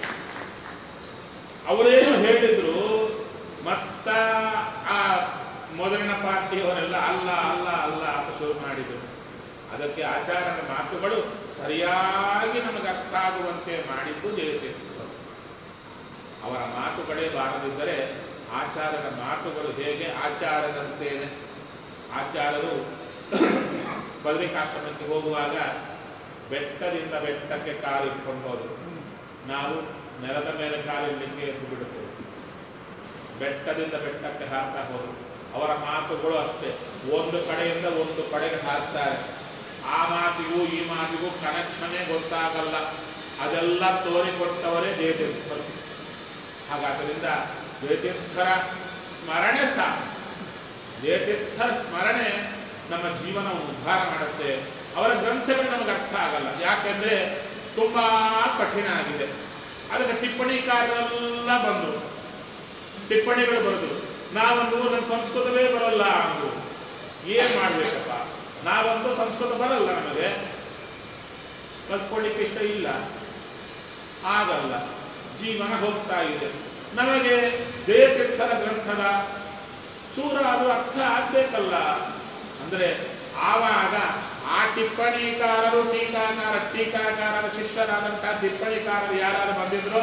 ಅವರೇನು ಹೇಳಿದ್ರು ಮತ್ತ ಆ ಮೊದಲಿನ ಪಾರ್ಟಿಯವರೆಲ್ಲ ಅಲ್ಲ ಅಲ್ಲ ಅಲ್ಲ ಅಂತ ಶುರು ಮಾಡಿದರು ಅದಕ್ಕೆ ಆಚಾರ್ಯನ ಮಾತುಗಳು ಸರಿಯಾಗಿ ನಮಗೆ ಅರ್ಥ ಆಗುವಂತೆ ಮಾಡಿದ್ದು ಜಯತೀರ್ಥರು ಅವರ ಮಾತುಗಳೇ ಬಾರದಿದ್ದರೆ ಆಚಾರ್ಯರ ಮಾತುಗಳು ಹೇಗೆ ಆಚಾರದಂತೇನೆ ಆಚಾರ್ಯರು ಬದರಿಕಾಶ್ರಮಕ್ಕೆ ಹೋಗುವಾಗ ಬೆಟ್ಟದಿಂದ ಬೆಟ್ಟಕ್ಕೆ ಕಾಲಿಟ್ಕೊಂಡು ಹೋದರು ನಾವು ನೆಲದ ಮೇಲೆ ಕಾಲಿಡಲಿಕ್ಕೆ ಎದ್ದು ಬಿಡುತ್ತೇವೆ ಬೆಟ್ಟದಿಂದ ಬೆಟ್ಟಕ್ಕೆ ಹಾರ್ತಾ ಹೋದರು ಅವರ ಮಾತುಗಳು ಅಷ್ಟೇ ಒಂದು ಕಡೆಯಿಂದ ಒಂದು ಕಡೆಗೆ ಹಾರ್ತಾರೆ ಆ ಮಾತಿಗೂ ಈ ಮಾತಿಗೂ ಕನೆಕ್ಷನೇ ಗೊತ್ತಾಗಲ್ಲ ಅದೆಲ್ಲ ತೋರಿಕೊಟ್ಟವರೇ ಜಯತೀರ್ಥರು ಹಾಗಾದ್ದರಿಂದ ಜಯತೀರ್ಥರ ಸ್ಮರಣೆ ಸಾಕು ಜಯತೀರ್ಥರ ಸ್ಮರಣೆ ನಮ್ಮ ಜೀವನವನ್ನು ಉದ್ಧಾರ ಮಾಡುತ್ತೆ ಅವರ ಗ್ರಂಥಗಳು ನಮಗೆ ಅರ್ಥ ಆಗಲ್ಲ ಯಾಕೆಂದ್ರೆ ತುಂಬಾ ಕಠಿಣ ಆಗಿದೆ ಅದಕ್ಕೆ ಟಿಪ್ಪಣಿಕಾರರೆಲ್ಲ ಬಂದರು ಟಿಪ್ಪಣಿಗಳು ಬರೆದ್ರು ನಾವೊಂದು ನನ್ನ ಸಂಸ್ಕೃತವೇ ಬರಲ್ಲ ಅಂದ್ರು ಏನ್ ಮಾಡ್ಬೇಕಪ್ಪ ನಾವಂತೂ ಸಂಸ್ಕೃತ ಬರಲ್ಲ ನಮಗೆ ಕಲ್ತ್ಕೊಳ್ಳಿಕ್ಕೆ ಇಷ್ಟ ಇಲ್ಲ ಆಗಲ್ಲ ಜೀವನ ಹೋಗ್ತಾ ಇದೆ ನಮಗೆ ಜಯತೀರ್ಥದ ಗ್ರಂಥದ ಚೂರ ಅದು ಅರ್ಥ ಆಗ್ಬೇಕಲ್ಲ ಅಂದ್ರೆ ಆವಾಗ ಆ ಟಿಪ್ಪಣಿಕಾರರು ಟೀಕಾಕಾರ ಟೀಕಾಕಾರರ ಶಿಷ್ಯರಾದಂತಹ ಟಿಪ್ಪಣಿಕಾರರು ಯಾರು ಬಂದಿದ್ರು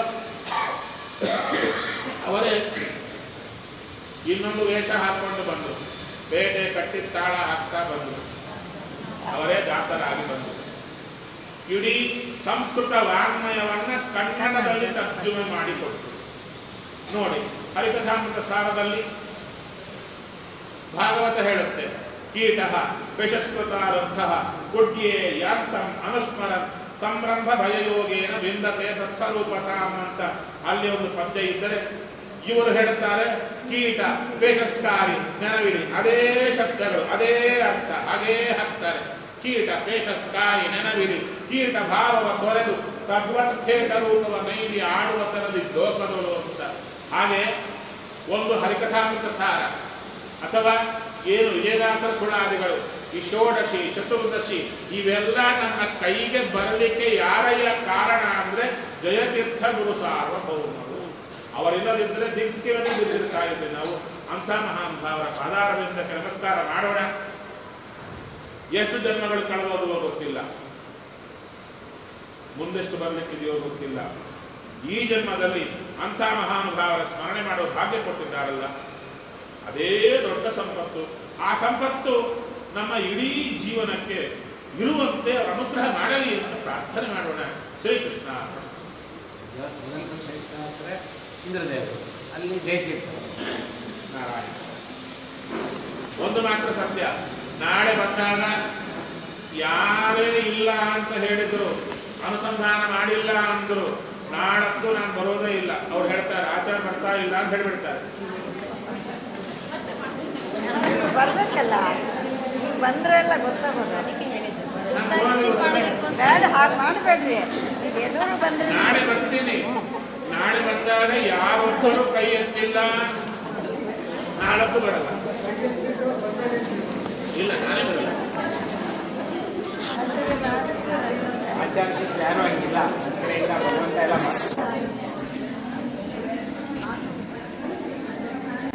ಅವರೇ ಇನ್ನೊಂದು ವೇಷ ಹಾಕೊಂಡು ಬಂದರು ಬೇಟೆ ಕಟ್ಟಿ ತಾಳ ಹಾಕ್ತಾ ಬಂದರು ಅವರೇ ದಾಸರಾಗಿ ಬಂದರು ಇಡೀ ಸಂಸ್ಕೃತ ವಾಂಗ್ಮಯವನ್ನ ಕನ್ನಡದಲ್ಲಿ ತರ್ಜುಮೆ ಮಾಡಿಕೊಟ್ರು ನೋಡಿ ಹರಿಕಥಾಮೃತ ಸಾರದಲ್ಲಿ ಭಾಗವತ ಹೇಳುತ್ತೆ ಕೀಟ ವಿಷಸ್ಕೃತಾರಬ್ಧ ಗುಡ್ಯೇ ಯಾಂತಂ ಅನುಸ್ಮರನ್ ಸಂರಂಭ ಭಯಯೋಗೇನ ವಿಂದತೆ ತತ್ಸರೂಪತಾಂ ಅಂತ ಅಲ್ಲಿ ಒಂದು ಪದ್ಯ ಇದ್ದರೆ ಇವರು ಹೇಳುತ್ತಾರೆ ಕೀಟ ಪೇಟಸ್ಕಾರಿ ನೆನವಿಡಿ ಅದೇ ಶಬ್ದಗಳು ಅದೇ ಅರ್ಥ ಹಾಗೇ ಹಾಕ್ತಾರೆ ಕೀಟ ಪೇಟಸ್ಕಾರಿ ನೆನವಿಡಿ ಕೀಟ ಭಾವವ ತೊರೆದು ತದ್ವತ್ ಖೇಟ ರೂಪವ ನೈದಿ ಆಡುವ ತರದಿ ಲೋಕದಳು ಅಂತ ಹಾಗೆ ಒಂದು ಹರಿಕಥಾಮೃತ ಸಾರ ಅಥವಾ ಏನು ವಿಜಯದಾಸರ ಸುಳಾದಿಗಳು ಈ ಷೋಡಶಿ ಚತುರ್ದಶಿ ಇವೆಲ್ಲ ನಮ್ಮ ಕೈಗೆ ಬರಲಿಕ್ಕೆ ಯಾರಯ್ಯ ಕಾರಣ ಅಂದ್ರೆ ಜಯತೀರ್ಥ ಗುರು ಸಾರ್ವಭೌಮರು ಅವರಿಲ್ಲದಿದ್ದರೆ ದಿಕ್ಕಿನಲ್ಲಿ ಬಿದ್ದಿರ್ತಾ ಇದ್ದೆ ನಾವು ಅಂಥ ಮಹಾನ್ ಭಾವರ ಪಾದಾರವಿಂದಕ್ಕೆ ನಮಸ್ಕಾರ ಮಾಡೋಣ ಎಷ್ಟು ಜನ್ಮಗಳು ಕಳೆದೋದುವೋ ಗೊತ್ತಿಲ್ಲ ಮುಂದೆಷ್ಟು ಬರಲಿಕ್ಕಿದೆಯೋ ಗೊತ್ತಿಲ್ಲ ಈ ಜನ್ಮದಲ್ಲಿ ಅಂಥ ಮಹಾನುಭಾವರ ಸ್ಮರಣೆ ಮಾಡೋ ಭಾಗ್ಯ ಕೊಟ್ಟಿದ್ದಾರಲ್ಲ ಅದೇ ದೊಡ್ಡ ಸಂಪತ್ತು ಆ ಸಂಪತ್ತು ನಮ್ಮ ಇಡೀ ಜೀವನಕ್ಕೆ ಇರುವಂತೆ ಅವರ ಅನುಗ್ರಹ ಮಾಡಲಿ ಅಂತ ಪ್ರಾರ್ಥನೆ ಮಾಡೋಣ ಶ್ರೀಕೃಷ್ಣ ಶಾಸ್ತ್ರ ಇಂದ್ರದೇವರು ಅಲ್ಲಿ ಜಯತೀರ್ಥ ನಾರಾಯಣ ಒಂದು ಮಾತ್ರ ಸತ್ಯ ನಾಳೆ ಬಂದಾಗ ಯಾರೇ ಇಲ್ಲ ಅಂತ ಹೇಳಿದ್ರು ಅನುಸಂಧಾನ ಮಾಡಿಲ್ಲ ಅಂದ್ರು ನಾಳತ್ತು ನಾನು ಬರೋದೇ ಇಲ್ಲ ಅವ್ರು ಹೇಳ್ತಾರೆ ಆಚಾರ ಬರ್ತಾ ಇಲ್ಲ ಅಂತ ಹೇಳ್ಬಿಡ್ತಾರೆ ನೀವು ಬರ್ಬೇಕಲ್ಲ ನೀವು ಬಂದ್ರೆ ಎಲ್ಲ ಗೊತ್ತಾಗೋದು ಅದಕ್ಕೆ ಹೇಳಿದ್ದು ನಾನು ಫೋನಲ್ಲಿ ಬರ್ತೀನಿ. ಬೇಡ ಹಾಗೆ ಮಾಡಬೇಡ್ರಿ ಈಗ ಎದುರು ಬಂದ್ರೆ ನಾಳೆ ಬರ್ತೀನಿ ನಾಳೆ ಬಂದಾಗ ಯಾರೊಬ್ಬರು ಕೈ ಎತ್ತಿಲ್ಲ ನಾಳಕ್ಕೂ ಬರಲ್ಲ ಇಲ್ಲ ನಾಳೆ ಬರಲ್ಲ ಆಚಾರ ಶಿಷ್ಯ ಯಾರು ಹಂಗಿಲ್ಲ ಈ ಕಡೆಯಿಂದ ಭಗವಂತ ಎಲ್ಲ ಮಾಡ್ತಾರೆ